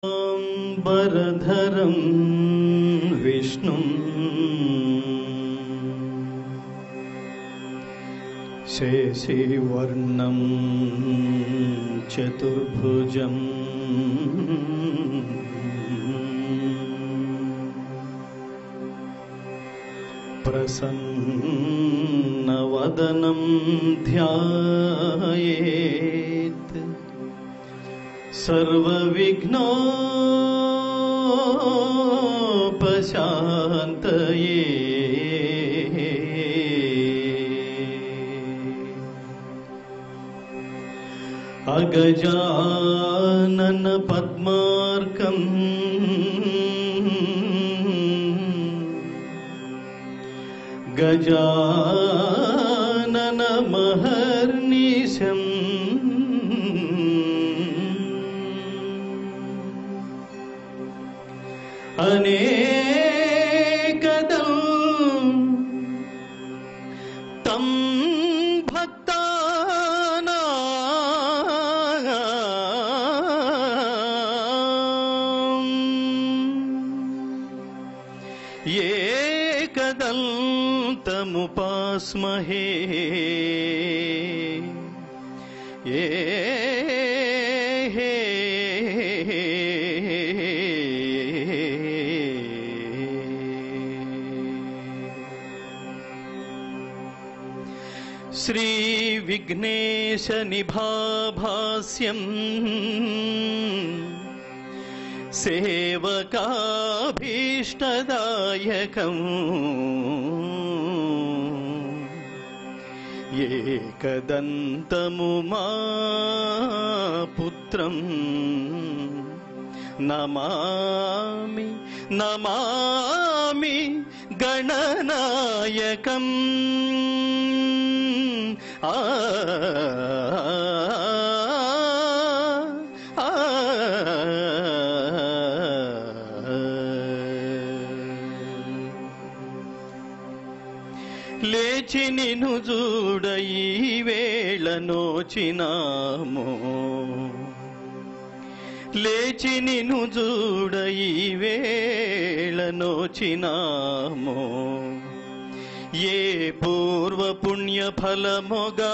वरधरं विष्णुम् शेषिवर्णं चतुर्भुजम् प्रसन्नवदनं ध्यायेत् सर्वविघ्नोपशान्तये अगजानन पद्मार्कम् गजानन अनेकदम् तं भक्तानाम् एकदन्तमुपास्महे श्रीविघ्नेशनिभाभास्यम् सेवकाभीष्टदायकम् एकदन्तमुमा पुत्रम् नमामि नमामि गणनायकम् आ ఆ లేచి నిను చూడ ఈ వేళ నోచినామో లేచి నిను చూడ ఈ వేళ నోచినామో ఏ పూర్వ పుణ్య ఫలముగా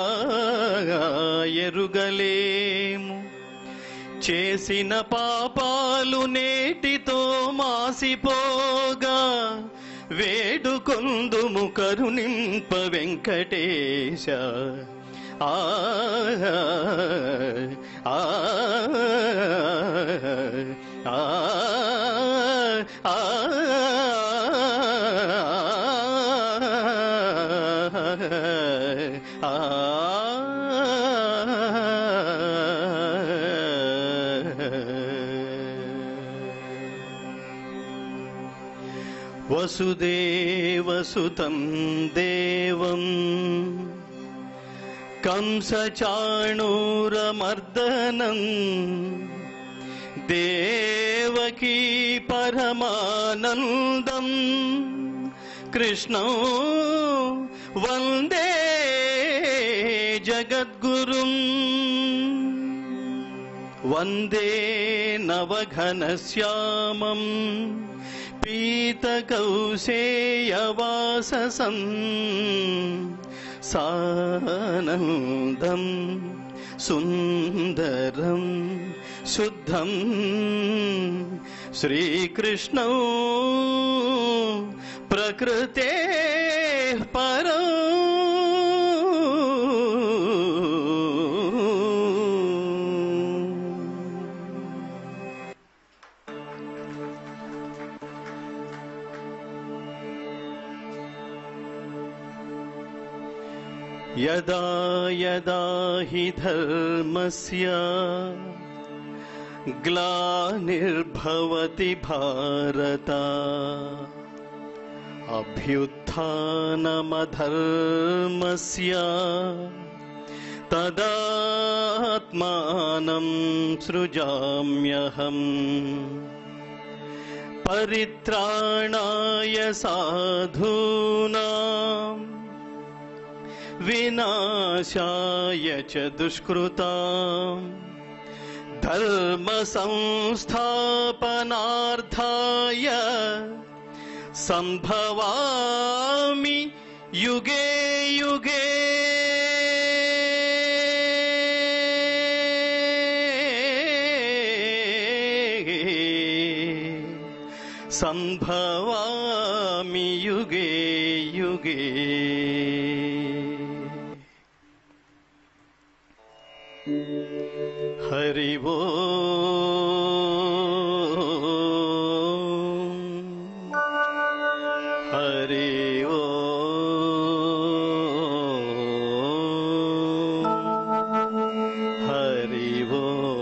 ఎరుగలేము చేసిన పాపాలు నేటితో మాసిపోగా వేడుకొందుము కరుణింప వెంకటేశ ఆ ఆ ఆ ఆ వసుదేవసుతం దేవం కంసచాణూరమర్దనం దేవకీ పరమానందం కృష్ణం వందే జగద్గురుం వందే నవఘనశ్యామం పీతకౌశేయవాససం సానందం సుందరం శుద్ధం శ్రీకృష్ణౌ ప్రకృతే పరం यदा यदा हि धर्मस्य ग्लानिर्भवति भारत अभ्युत्थानमधर्मस्य तदात्मानं सृजाम्यहम् परित्राणाय साधूनाम् विनाशाय च दुष्कृताम् धर्म संस्थापनार्थाय सम्भवामि युगे युगे सम्भवामि युगे युगे हरि वो हरि ओ हरि वो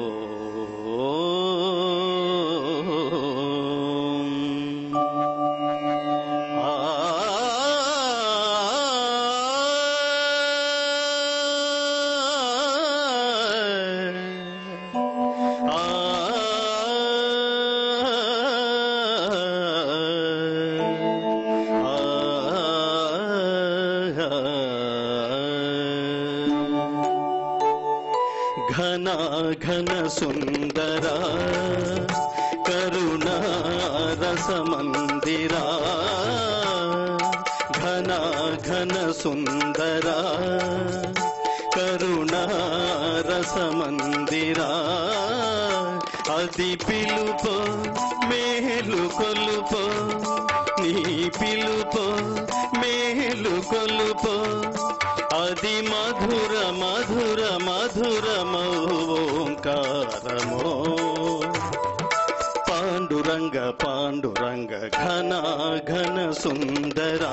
ఘన ఘన సుందర కరుణా రసమందిరా ఘన ఘన సుందర కరుణా రసమందిరా అది పిలుపు మేలు కొలుపు నీ పిలుపు మేలు కొలుపు అది మధుర మధుర మధురమో ఓంకారమో పాండురంగ పాండురంగ ఘన ఘన సుందరా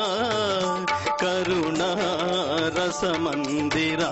కరుణా రసమందిరా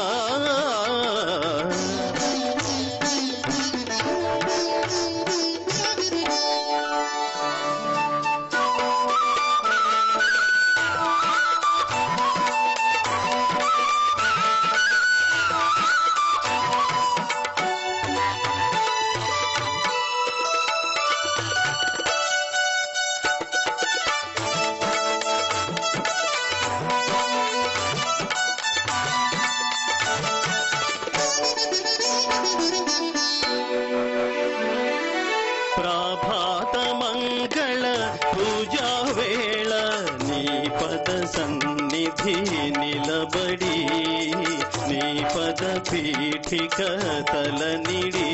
ప్రాభాత మంగళ పూజా వేళ నీ పద సన్నిధి నిలబడి నీ పద పీఠిక తలనిడి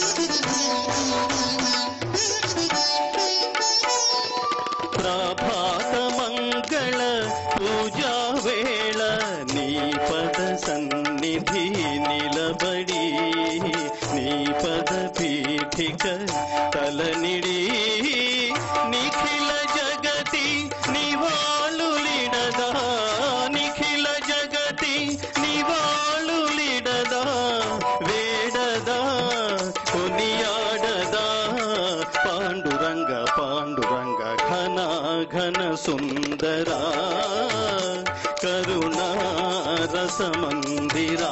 ప్రభాత మంగళ పూజా వేళ నీ పద సన్నిధి నిలబడి నీ పద పీఠిక తలనిడి నిఖిల జగతి నివాళులిడదా నిఖిల జగతి నివాళులిడదా వేడదా కొనియాడదా పాండురంగ పాండురంగ ఘన ఘన సుందరా కరుణా రసమందిరా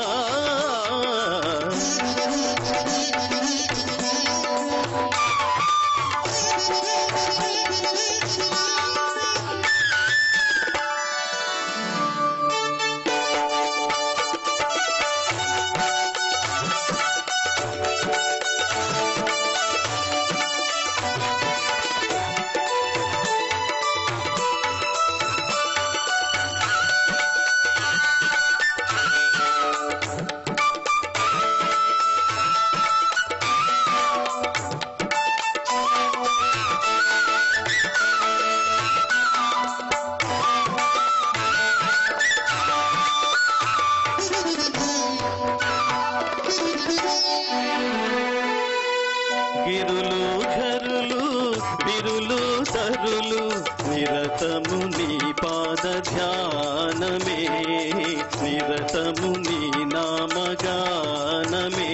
గిరులు ఝరులు విరులు తరులు నిరతము నీ పాద ధ్యానమే నిరతము నీ నామగానమే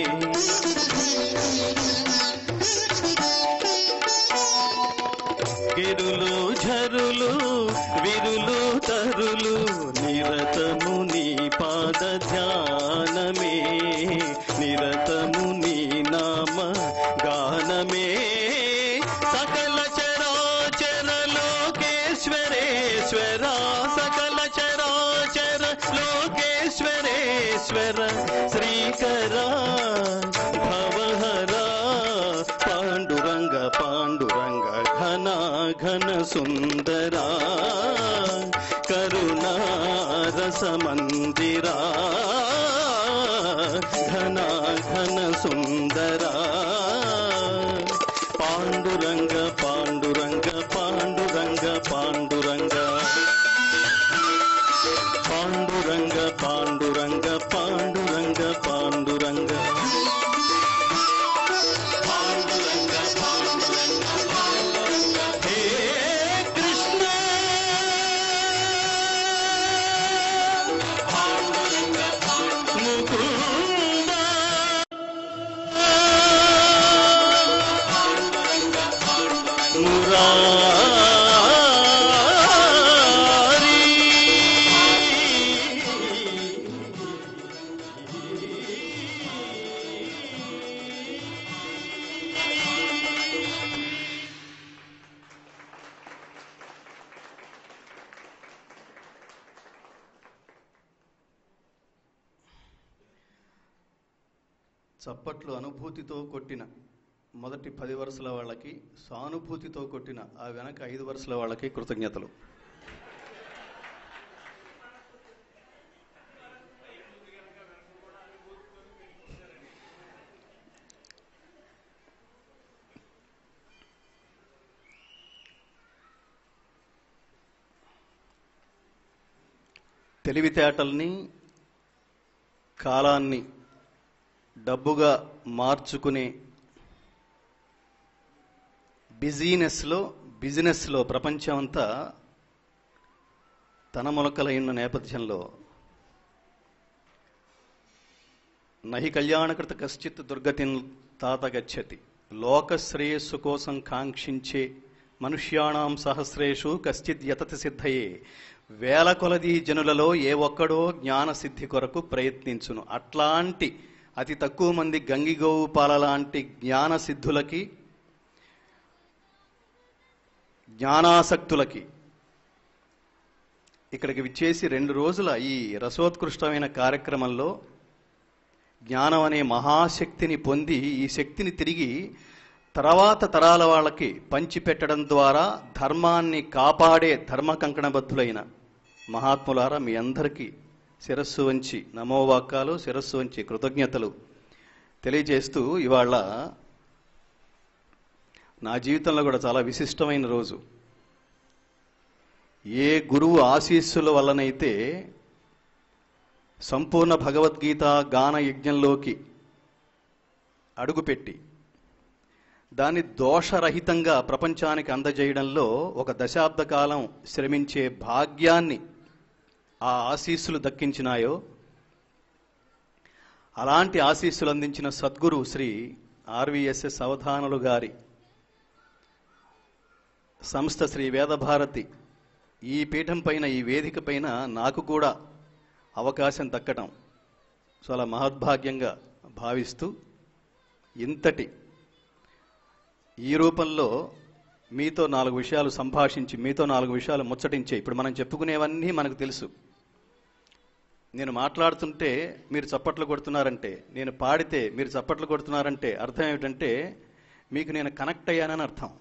గిరులు ఝరులు విరులు తరులు నిరతము నీ పాద ధ్యానమే నిరతము నీ నామ గానమే సకల చరాచర లోకేశ్వరేశ్వర సకల చరాచర లోకేశ్వరేశ్వర శ్రీకర సుందరా కరుణారస మందిరా ఘన ఘన సుందరా పాండురంగ పాండురంగ పాండురంగ పాండురంగ పాండురంగ పాండురంగ పాండురంగ పాండురంగ పాండురంగ పాండురంగ పాండురంగ హే కృష్ణ పాండురంగ ముకుంద చప్పట్లు అనుభూతితో కొట్టిన మొదటి పది వరుసల వాళ్ళకి సానుభూతితో కొట్టిన ఆ వెనక ఐదు వరుసల వాళ్ళకి కృతజ్ఞతలు తెలివితేటల్ని కాలాన్ని డబ్బుగా మార్చుకునే బిజీనెస్లో బిజినెస్లో ప్రపంచం అంతా తన మొలకలైన నేపథ్యంలో నహి కళ్యాణకృత కశ్చిత్ దుర్గతిన్ తాత గచ్చతి లోక శ్రేయస్సు కోసం కాంక్షించే మనుష్యాణం సహస్రేషు కశ్చిత్ యతతి సిద్ధయే వేల కొలది జనులలో ఏ ఒక్కడో జ్ఞాన సిద్ధి కొరకు ప్రయత్నించును అట్లాంటి అతి తక్కువ మంది గంగిగోవు పాల లాంటి జ్ఞాన సిద్ధులకి జ్ఞానాసక్తులకి ఇక్కడికి విచ్చేసి రెండు రోజుల ఈ రసోత్కృష్టమైన కార్యక్రమంలో జ్ఞానం అనే మహాశక్తిని పొంది ఈ శక్తిని తిరిగి తర్వాత తరాల వాళ్ళకి పంచిపెట్టడం ద్వారా ధర్మాన్ని కాపాడే ధర్మ కంకణబద్ధులైన మహాత్ములారా మీ అందరికీ శిరస్సు వంచి నమోవాక్కాలు శిరస్సు వంచి కృతజ్ఞతలు తెలియజేస్తూ ఇవాళ నా జీవితంలో కూడా చాలా విశిష్టమైన రోజు ఏ గురువు ఆశీస్సుల వల్లనైతే సంపూర్ణ భగవద్గీత గాన యజ్ఞంలోకి అడుగుపెట్టి దాన్ని దోషరహితంగా ప్రపంచానికి అందజేయడంలో ఒక దశాబ్ద కాలం శ్రమించే భాగ్యాన్ని ఆ ఆశీస్సులు దక్కించినాయో అలాంటి ఆశీస్సులు అందించిన సద్గురు శ్రీ ఆర్వీఎస్ఎస్ అవధానులు గారి సంస్థ శ్రీ వేదభారతి ఈ పీఠం పైన ఈ వేదిక పైన నాకు కూడా అవకాశం దక్కటం చాలా మహద్భాగ్యంగా భావిస్తూ ఇంతటి ఈ రూపంలో మీతో నాలుగు విషయాలు సంభాషించి మీతో నాలుగు విషయాలు ముచ్చటించే ఇప్పుడు మనం చెప్పుకునేవన్నీ మనకు తెలుసు నేను మాట్లాడుతుంటే మీరు చప్పట్లు కొడుతున్నారంటే నేను పాడితే మీరు చప్పట్లు కొడుతున్నారంటే అర్థం ఏమిటంటే మీకు నేను కనెక్ట్ అయ్యానని అర్థం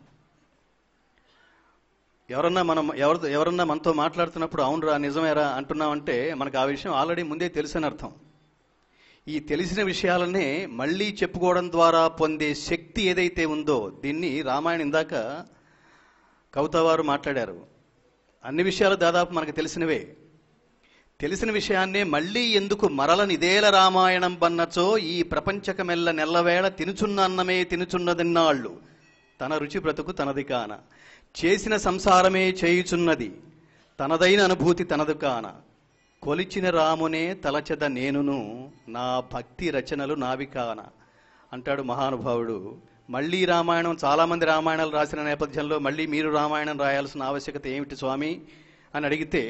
ఎవరన్నా మనం ఎవరితో ఎవరన్నా మనతో మాట్లాడుతున్నప్పుడు అవునరా నిజమేరా అంటున్నామంటే మనకు ఆ విషయం ఆల్రెడీ ముందే తెలుసని అర్థం ఈ తెలిసిన విషయాలనే మళ్ళీ చెప్పుకోవడం ద్వారా పొందే శక్తి ఏదైతే ఉందో దీన్ని రామాయణం ఇందాక కవితవారు మాట్లాడారు అన్ని విషయాలు దాదాపు మనకు తెలిసినవే తెలిసిన విషయాన్నే మళ్ళీ ఎందుకు మరల నిదేల రామాయణం బన్నచో ఈ ప్రపంచకమెల్ల నెల్లవేళ తినుచున్న అన్నమే తినుచున్నదిన్నాళ్ళు తన రుచి బ్రతుకు తనది కాన చేసిన సంసారమే చేయుచున్నది తనదైన అనుభూతి తనదు కాన కొలిచిన రామునే తలచెద నేనును నా భక్తి రచనలు నావి కాన అంటాడు మహానుభావుడు మళ్ళీ రామాయణం చాలామంది రామాయణాలు రాసిన నేపథ్యంలో మళ్ళీ మీరు రామాయణం రాయాల్సిన ఆవశ్యకత ఏమిటి స్వామి అని అడిగితే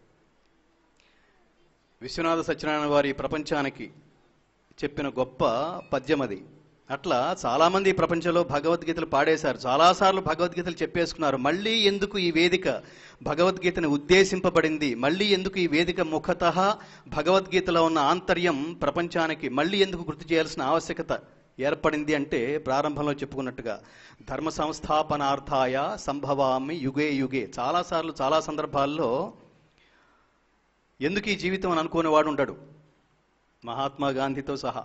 విశ్వనాథ సత్యనారాయణ వారి ప్రపంచానికి చెప్పిన గొప్ప పద్యం అది అట్లా చాలామంది ఈ ప్రపంచంలో భగవద్గీతలు పాడేశారు చాలాసార్లు భగవద్గీతలు చెప్పేసుకున్నారు మళ్ళీ ఎందుకు ఈ వేదిక భగవద్గీతని ఉద్దేశింపబడింది మళ్ళీ ఎందుకు ఈ వేదిక ముఖత భగవద్గీతలో ఉన్న ఆంతర్యం ప్రపంచానికి మళ్ళీ ఎందుకు గుర్తు చేయాల్సిన ఆవశ్యకత ఏర్పడింది అంటే ప్రారంభంలో చెప్పుకున్నట్టుగా ధర్మ సంస్థాపనార్థాయ సంభవామి యుగే యుగే చాలాసార్లు చాలా సందర్భాల్లో ఎందుకు ఈ జీవితం అని అనుకునేవాడు ఉండడు మహాత్మా గాంధీతో సహా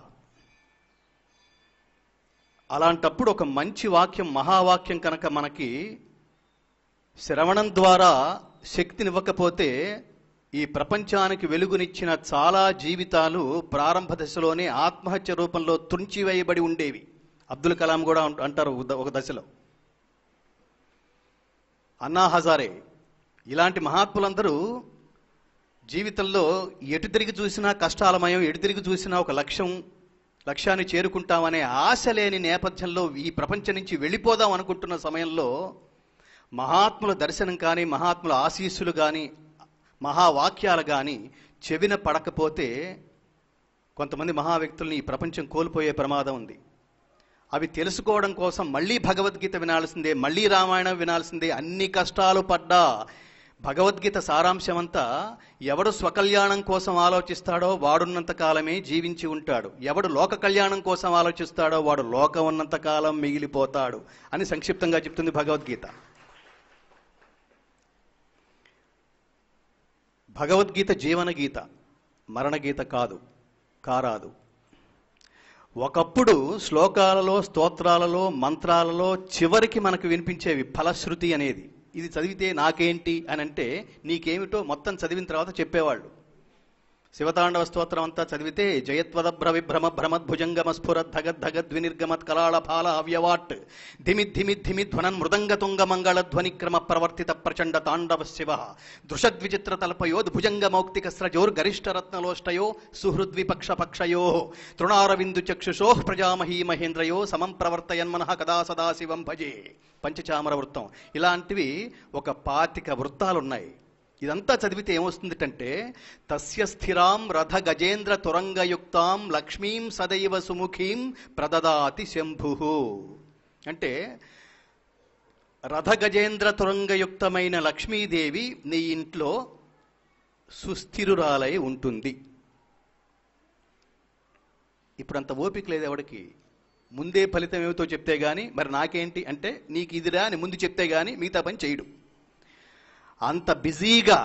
అలాంటప్పుడు ఒక మంచి వాక్యం మహావాక్యం కనుక మనకి శ్రవణం ద్వారా శక్తినివ్వకపోతే ఈ ప్రపంచానికి వెలుగునిచ్చిన చాలా జీవితాలు ప్రారంభ దశలోనే ఆత్మహత్య రూపంలో తుంచివేయబడి ఉండేవి అబ్దుల్ కలాం కూడా అంట- అంటారు ఒక ద- ఒక దశలో అన్నా హజారే ఇలాంటి మహాత్ములందరూ జీవితంలో ఎటు తిరిగి చూసినా కష్టాలమయం ఎటు తిరిగి చూసినా ఒక లక్ష్యం లక్ష్యాన్ని చేరుకుంటామనే ఆశ లేని నేపథ్యంలో ఈ ప్రపంచం నుంచి వెళ్ళిపోదాం అనుకుంటున్న సమయంలో మహాత్ముల దర్శనం కానీ మహాత్ముల ఆశీస్సులు కానీ మహావాక్యాలు కానీ చెవిన పడకపోతే కొంతమంది మహా వ్యక్తుల్ని ఈ ప్రపంచం కోల్పోయే ప్రమాదం ఉంది అవి తెలుసుకోవడం కోసం మళ్ళీ భగవద్గీత వినాల్సిందే మళ్ళీ రామాయణం వినాల్సిందే అన్ని కష్టాలు పడ్డా భగవద్గీత సారాంశం అంతా ఎవడు స్వకల్యాణం కోసం ఆలోచిస్తాడో వాడున్నంత కాలమే జీవించి ఉంటాడు ఎవడు లోక కళ్యాణం కోసం ఆలోచిస్తాడో వాడు లోకం ఉన్నంత కాలం మిగిలిపోతాడు అని సంక్షిప్తంగా చెప్తుంది భగవద్గీత భగవద్గీత జీవన గీత మరణ గీత కాదు కారాదు ఒకప్పుడు శ్లోకాలలో స్తోత్రాలలో మంత్రాలలో చివరికి మనకు వినిపించేవి ఫలశ్రుతి అనేది ఇది చదివితే నాకేంటి అని అంటే నీకేమిటో మొత్తం చదివిన తర్వాత చెప్పేవాళ్ళు శివతాండవ స్తోత్రం అంతా చదివితే జయత్వదభ్ర విభ్రమ భ్రమద్భుజంగమ స్ఫురద్ ధగద్ ధగద్ వినిర్గమత్ కలాళ ఫాల అవ్యవాట్ ధిమి ధిమి ధిమి ధ్వనన్ మృదంగ తుంగ మంగళ ధ్వనిక్రమ ప్రవర్తిత ప్రచండ తాండవ శివ దృషద్విచిత్ర తల్పయో భుజంగ మౌక్తిక స్రజోర్ గరిష్ట రత్నలోష్టయో సుహృద్విపక్ష పక్షయో తృణారవిందు చక్షుషో ప్రజామహీ మహేంద్రయో సమం ప్రవర్తయన్మన కదా సదా శివం భజే పంచచామర వృత్తం ఇలాంటివి ఒక పాతిక వృత్తాలున్నాయి ఇదంతా చదివితే ఏమొస్తుందంటే తస్య స్థిరాం రథ గజేంద్ర తురంగయుక్తాం లక్ష్మీం సదైవ సుముఖీం ప్రదదాతి శంభు అంటే రథ గజేంద్ర తురంగయుక్తమైన లక్ష్మీదేవి నీ ఇంట్లో సుస్థిరురాలై ఉంటుంది ఇప్పుడు అంత ఓపిక లేదు ఎవడికి ముందే ఫలితం ఏమిటో చెప్తే గాని మరి నాకేంటి అంటే నీకు ఇదిరా అని ముందు చెప్తే గాని మిగతా పని చేయడు అంత బిజీగా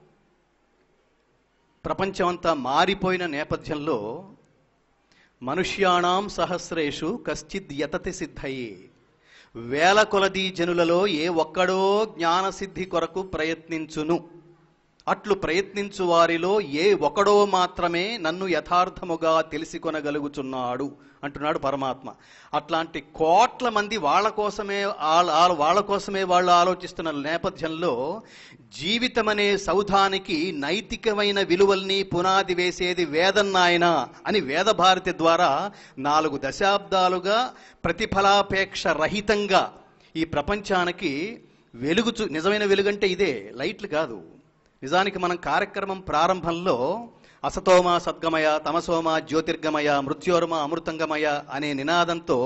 ప్రపంచమంతా మారిపోయిన నేపథ్యంలో మనుష్యాణం సహస్రేషు కశ్చిద్ యతతి సిద్ధయే వేల కొలది జనులలో ఏ ఒక్కడో జ్ఞానసిద్ధి కొరకు ప్రయత్నించును అట్లు ప్రయత్నించు వారిలో ఏ ఒకడో మాత్రమే నన్ను యథార్థముగా తెలిసి కొనగలుగుచున్నాడు అంటున్నాడు పరమాత్మ అట్లాంటి కోట్ల మంది వాళ్ళ కోసమే ఆల్- ఆల్- వాళ్ళ కోసమే వాళ్ళు ఆలోచిస్తున్న నేపథ్యంలో జీవితం అనే సౌధానికి నైతికమైన విలువల్ని పునాది వేసేది వేదన్నాయన అని వేదభారతి ద్వారా నాలుగు దశాబ్దాలుగా ప్రతిఫలాపేక్ష రహితంగా ఈ ప్రపంచానికి వెలుగు చూ- నిజమైన వెలుగంటే ఇదే లైట్లు కాదు నిజానికి మనం కార్యక్రమం ప్రారంభంలో అసతోమ సద్గమయ తమసోమ జ్యోతిర్గమయ మృత్యోర్మ అమృతంగమయ అనే నినాదంతో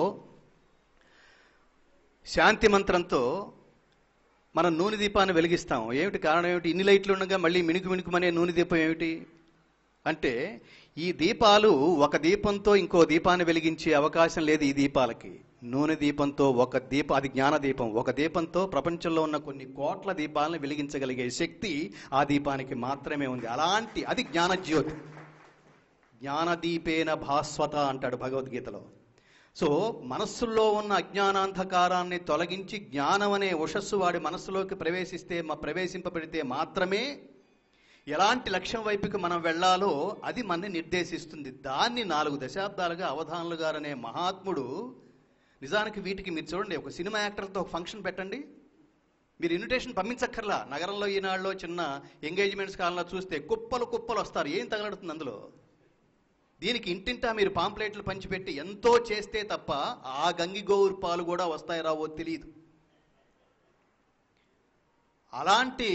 శాంతి మంత్రంతో మనం నూనె దీపాన్ని వెలిగిస్తాం ఏమిటి కారణం ఏమిటి ఇన్ని లైట్లు ఉండగా మళ్ళీ మిణుకు మిణుకుమనే నూనె దీపం ఏమిటి అంటే ఈ దీపాలు ఒక దీపంతో ఇంకో దీపాన్ని వెలిగించే అవకాశం లేదు ఈ దీపాలకి నూనె దీపంతో ఒక దీపం అది జ్ఞాన దీపం ఒక దీపంతో ప్రపంచంలో ఉన్న కొన్ని కోట్ల దీపాలను వెలిగించగలిగే శక్తి ఆ దీపానికి మాత్రమే ఉంది అలాంటి అది జ్ఞానజ్యోతి జ్ఞానదీపేన భాస్వత అంటాడు భగవద్గీతలో సో మనస్సుల్లో ఉన్న అజ్ఞానాంధకారాన్ని తొలగించి జ్ఞానం అనే ఉషస్సు వాడి మనస్సులోకి ప్రవేశిస్తే మ- ప్రవేశింపబడితే మాత్రమే ఎలాంటి లక్ష్యం వైపుకి మనం వెళ్ళాలో అది మనని నిర్దేశిస్తుంది దాన్ని నాలుగు దశాబ్దాలుగా అవధానులు గారు అనే మహాత్ముడు నిజానికి వీటికి మీరు చూడండి ఒక సినిమా యాక్టర్తో ఒక ఫంక్షన్ పెట్టండి మీరు ఇన్విటేషన్ పంపించక్కర్లా నగరంలో ఈనాడులో చిన్న ఎంగేజ్మెంట్స్ కాలంలో చూస్తే కుప్పలు కుప్పలు వస్తారు ఏం తగలడుతుంది అందులో దీనికి ఇంటింటా మీరు పాంప్లెట్లు పంచిపెట్టి ఎంతో చేస్తే తప్ప ఆ గంగిగోవురు పాలు కూడా వస్తాయి రావో తెలియదు అలాంటి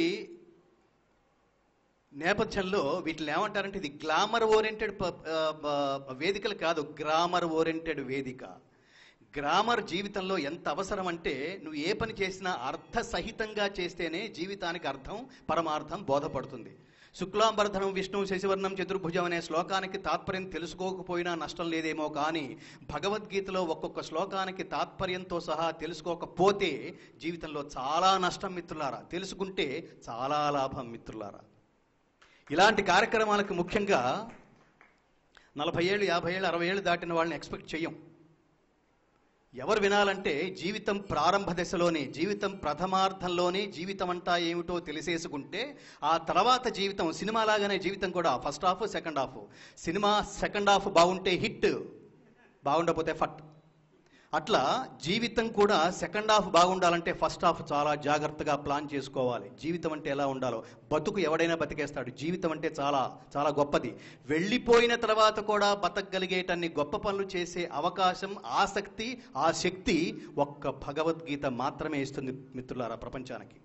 నేపథ్యంలో వీటిని ఏమంటారంటే ఇది గ్లామర్ ఓరియంటెడ్ వేదికలు కాదు గ్రామర్ ఓరియంటెడ్ వేదిక గ్రామర్ జీవితంలో ఎంత అవసరం అంటే నువ్వు ఏ పని చేసినా అర్థ సహితంగా చేస్తేనే జీవితానికి అర్థం పరమార్థం బోధపడుతుంది శుక్లాంబరధనం విష్ణు శశివర్ణం చతుర్భుజం అనే శ్లోకానికి తాత్పర్యం తెలుసుకోకపోయినా నష్టం లేదేమో కానీ భగవద్గీతలో ఒక్కొక్క శ్లోకానికి తాత్పర్యంతో సహా తెలుసుకోకపోతే జీవితంలో చాలా నష్టం మిత్రులారా తెలుసుకుంటే చాలా లాభం మిత్రులారా ఇలాంటి కార్యక్రమాలకు ముఖ్యంగా నలభై ఏళ్ళు యాభై ఏళ్ళు అరవై ఏళ్ళు దాటిన వాళ్ళని ఎక్స్పెక్ట్ చెయ్యం ఎవరు వినాలంటే జీవితం ప్రారంభ దశలోనే జీవితం ప్రథమార్థంలోనే జీవితం అంతా ఏమిటో తెలిసేసుకుంటే ఆ తర్వాత జీవితం సినిమా లాగానే జీవితం కూడా first half second half cinema second half బాగుంటే హిట్ బాగుండకపోతే ఫట్ అట్లా జీవితం కూడా సెకండ్ హాఫ్ బాగుండాలంటే ఫస్ట్ హాఫ్ చాలా జాగ్రత్తగా ప్లాన్ చేసుకోవాలి జీవితం అంటే ఎలా ఉండాలో బతుకు ఎవడైనా బతికేస్తాడు జీవితం అంటే చాలా చాలా గొప్పది వెళ్ళిపోయిన తర్వాత కూడా బతకగలిగేటన్ని గొప్ప పనులు చేసే అవకాశం ఆసక్తి ఆ శక్తి ఒక్క భగవద్గీత మాత్రమే ఇస్తుంది మిత్రులారా ప్రపంచానికి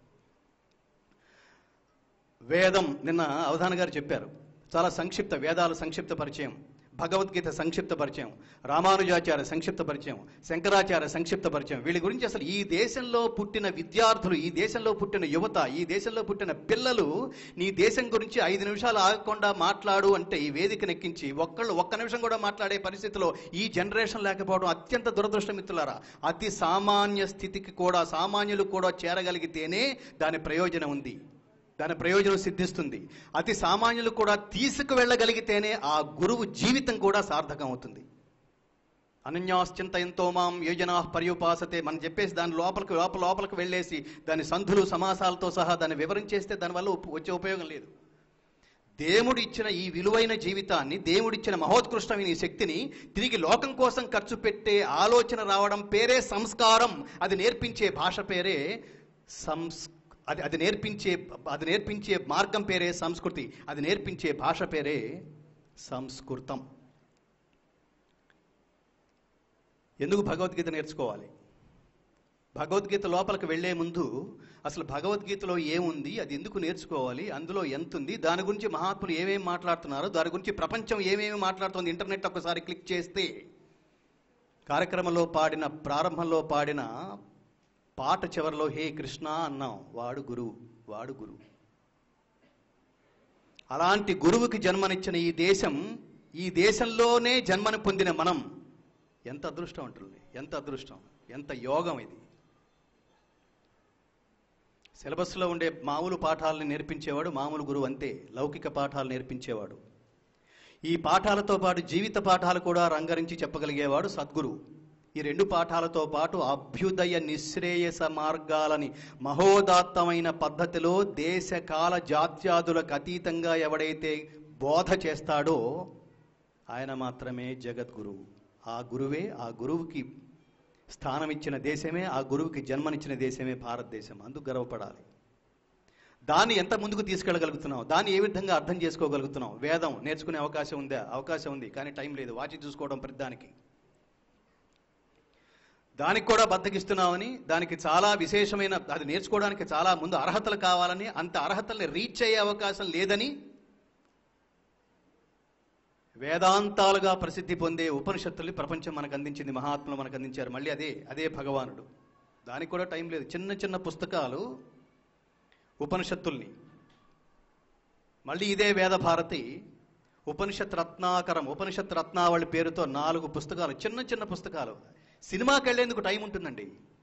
వేదం నిన్న అవధాన గారు చెప్పారు చాలా సంక్షిప్త వేదాల సంక్షిప్త పరిచయం భగవద్గీత సంక్షిప్త పరిచయం రామానుజాచార్య సంక్షిప్త పరిచయం శంకరాచార్య సంక్షిప్త పరిచయం వీళ్ళ గురించి అసలు ఈ దేశంలో పుట్టిన విద్యార్థులు ఈ దేశంలో పుట్టిన యువత ఈ దేశంలో పుట్టిన పిల్లలు నీ దేశం గురించి ఐదు నిమిషాలు ఆగకుండా మాట్లాడు అంటే ఈ వేదిక నెక్కించి ఒక్కళ్ళు ఒక్క నిమిషం కూడా మాట్లాడే పరిస్థితిలో ఈ జనరేషన్ లేకపోవడం అత్యంత దురదృష్టం మిత్రులారా అతి సామాన్య స్థితికి కూడా సామాన్యులు కూడా చేరగలిగితేనే దాని ప్రయోజనం ఉంది దాని ప్రయోజనం సిద్ధిస్తుంది అతి సామాన్యులు కూడా తీసుకువెళ్ళగలిగితేనే ఆ గురువు జీవితం కూడా సార్థకం అవుతుంది అనన్యాశ్చింతయంతో మాం యోజనా పర్యుపాసతే మనం చెప్పేసి దాని లోపలికి లోపల లోపలికి వెళ్ళేసి దాని సంధులు సమాసాలతో సహా దాన్ని వివరించేస్తే దానివల్ల ఉప- వచ్చే ఉపయోగం లేదు దేవుడు ఇచ్చిన ఈ విలువైన జీవితాన్ని దేవుడిచ్చిన మహోత్కృష్టమైన ఈ శక్తిని తిరిగి లోకం కోసం ఖర్చు పెట్టే ఆలోచన రావడం పేరే సంస్కారం అది నేర్పించే భాష పేరే సంస్ అది అది నేర్పించే అది నేర్పించే మార్గం పేరే సంస్కృతి అది నేర్పించే భాష పేరే సంస్కృతం ఎందుకు భగవద్గీత నేర్చుకోవాలి భగవద్గీత లోపలికి వెళ్లే ముందు అసలు భగవద్గీతలో ఏముంది అది ఎందుకు నేర్చుకోవాలి అందులో ఎంత ఉంది దాని గురించి మహాత్ములు ఏమేమి మాట్లాడుతున్నారో దాని గురించి ప్రపంచం ఏమేమి మాట్లాడుతుంది ఇంటర్నెట్ ఒకసారి క్లిక్ చేస్తే కార్యక్రమంలో పాడిన ప్రారంభంలో పాడిన పాట చివరిలో హే కృష్ణ అన్నాం వాడు గురువు వాడు గురువు అలాంటి గురువుకి జన్మనిచ్చిన ఈ దేశం ఈ దేశంలోనే జన్మను పొందిన మనం ఎంత అదృష్టం ఉంటుంది ఎంత అదృష్టం ఎంత యోగం ఇది సిలబస్లో ఉండే మామూలు పాఠాలను నేర్పించేవాడు మామూలు గురువు అంతే లౌకిక పాఠాలు నేర్పించేవాడు ఈ పాఠాలతో పాటు జీవిత పాఠాలు కూడా రంగరించి చెప్పగలిగేవాడు సద్గురు ఈ రెండు పాఠాలతో పాటు అభ్యుదయ నిశ్రేయస మార్గాలని మహోదాత్తమైన పద్ధతిలో దేశ కాల జాత్యాదులకు అతీతంగా ఎవడైతే బోధ చేస్తాడో ఆయన మాత్రమే జగద్గురువు ఆ గురువే ఆ గురువుకి స్థానం ఇచ్చిన దేశమే ఆ గురువుకి జన్మనిచ్చిన దేశమే భారతదేశం అందుకు గర్వపడాలి దాన్ని ఎంత ముందుకు తీసుకెళ్ళగలుగుతున్నాం దాన్ని ఏ విధంగా అర్థం చేసుకోగలుగుతున్నాం వేదం నేర్చుకునే అవకాశం ఉందా అవకాశం ఉంది కానీ టైం లేదు వాచి చూసుకోవడం ప్రతిదానికి దానికి కూడా బద్దకిస్తున్నామని దానికి చాలా విశేషమైన అది నేర్చుకోవడానికి చాలా ముందు అర్హతలు కావాలని అంత అర్హతల్ని రీచ్ అయ్యే అవకాశం లేదని వేదాంతాలుగా ప్రసిద్ధి పొందే ఉపనిషత్తుల్ని ప్రపంచం మనకు అందించింది మహాత్ములు మనకు అందించారు మళ్ళీ అదే అదే భగవానుడు దానికి కూడా టైం లేదు చిన్న చిన్న పుస్తకాలు ఉపనిషత్తుల్ని మళ్ళీ ఇదే వేద భారతి ఉపనిషత్ రత్నాకరం ఉపనిషత్ రత్నావళి పేరుతో నాలుగు పుస్తకాలు చిన్న చిన్న పుస్తకాలు సినిమాకి వెళ్ళేందుకు టైం ఉంటుందండి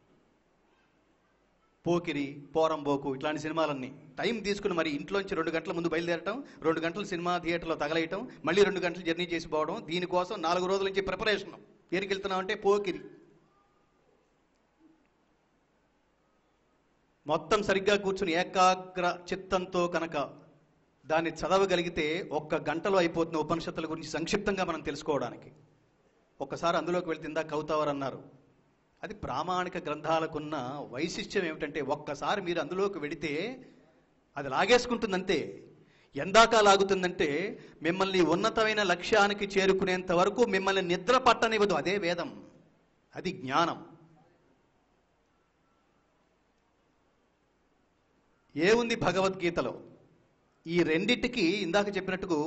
పోకిరి పోరంబోకు ఇట్లాంటి సినిమాలన్నీ టైం తీసుకుని మరి ఇంట్లోంచి రెండు గంటల ముందు బయలుదేరటం రెండు గంటలు సినిమా థియేటర్లో తగలేయటం మళ్ళీ రెండు గంటలు జర్నీ చేసి పోవడం దీనికోసం నాలుగు రోజుల నుంచి ప్రిపరేషన్ దేనికి వెళ్తున్నాం అంటే పోకిరి మొత్తం సరిగ్గా కూర్చుని ఏకాగ్ర చిత్తంతో కనుక దాన్ని చదవగలిగితే ఒక్క గంటలో అయిపోతున్న ఉపనిషత్తుల గురించి సంక్షిప్తంగా మనం తెలుసుకోవడానికి ఒక్కసారి అందులోకి వెళ్తే ఇందా కౌతావర్ అన్నారు అది ప్రామాణిక గ్రంథాలకున్న వైశిష్ట్యం ఏమిటంటే ఒక్కసారి మీరు అందులోకి వెడితే అది లాగేసుకుంటుందంతే ఎందాక లాగుతుందంటే మిమ్మల్ని ఉన్నతమైన లక్ష్యానికి చేరుకునేంత వరకు మిమ్మల్ని నిద్ర పట్టనివ్వదు అదే వేదం అది జ్ఞానం ఏముంది భగవద్గీతలో ఈ రెండిటికి ఇందాక చెప్పినట్టుకు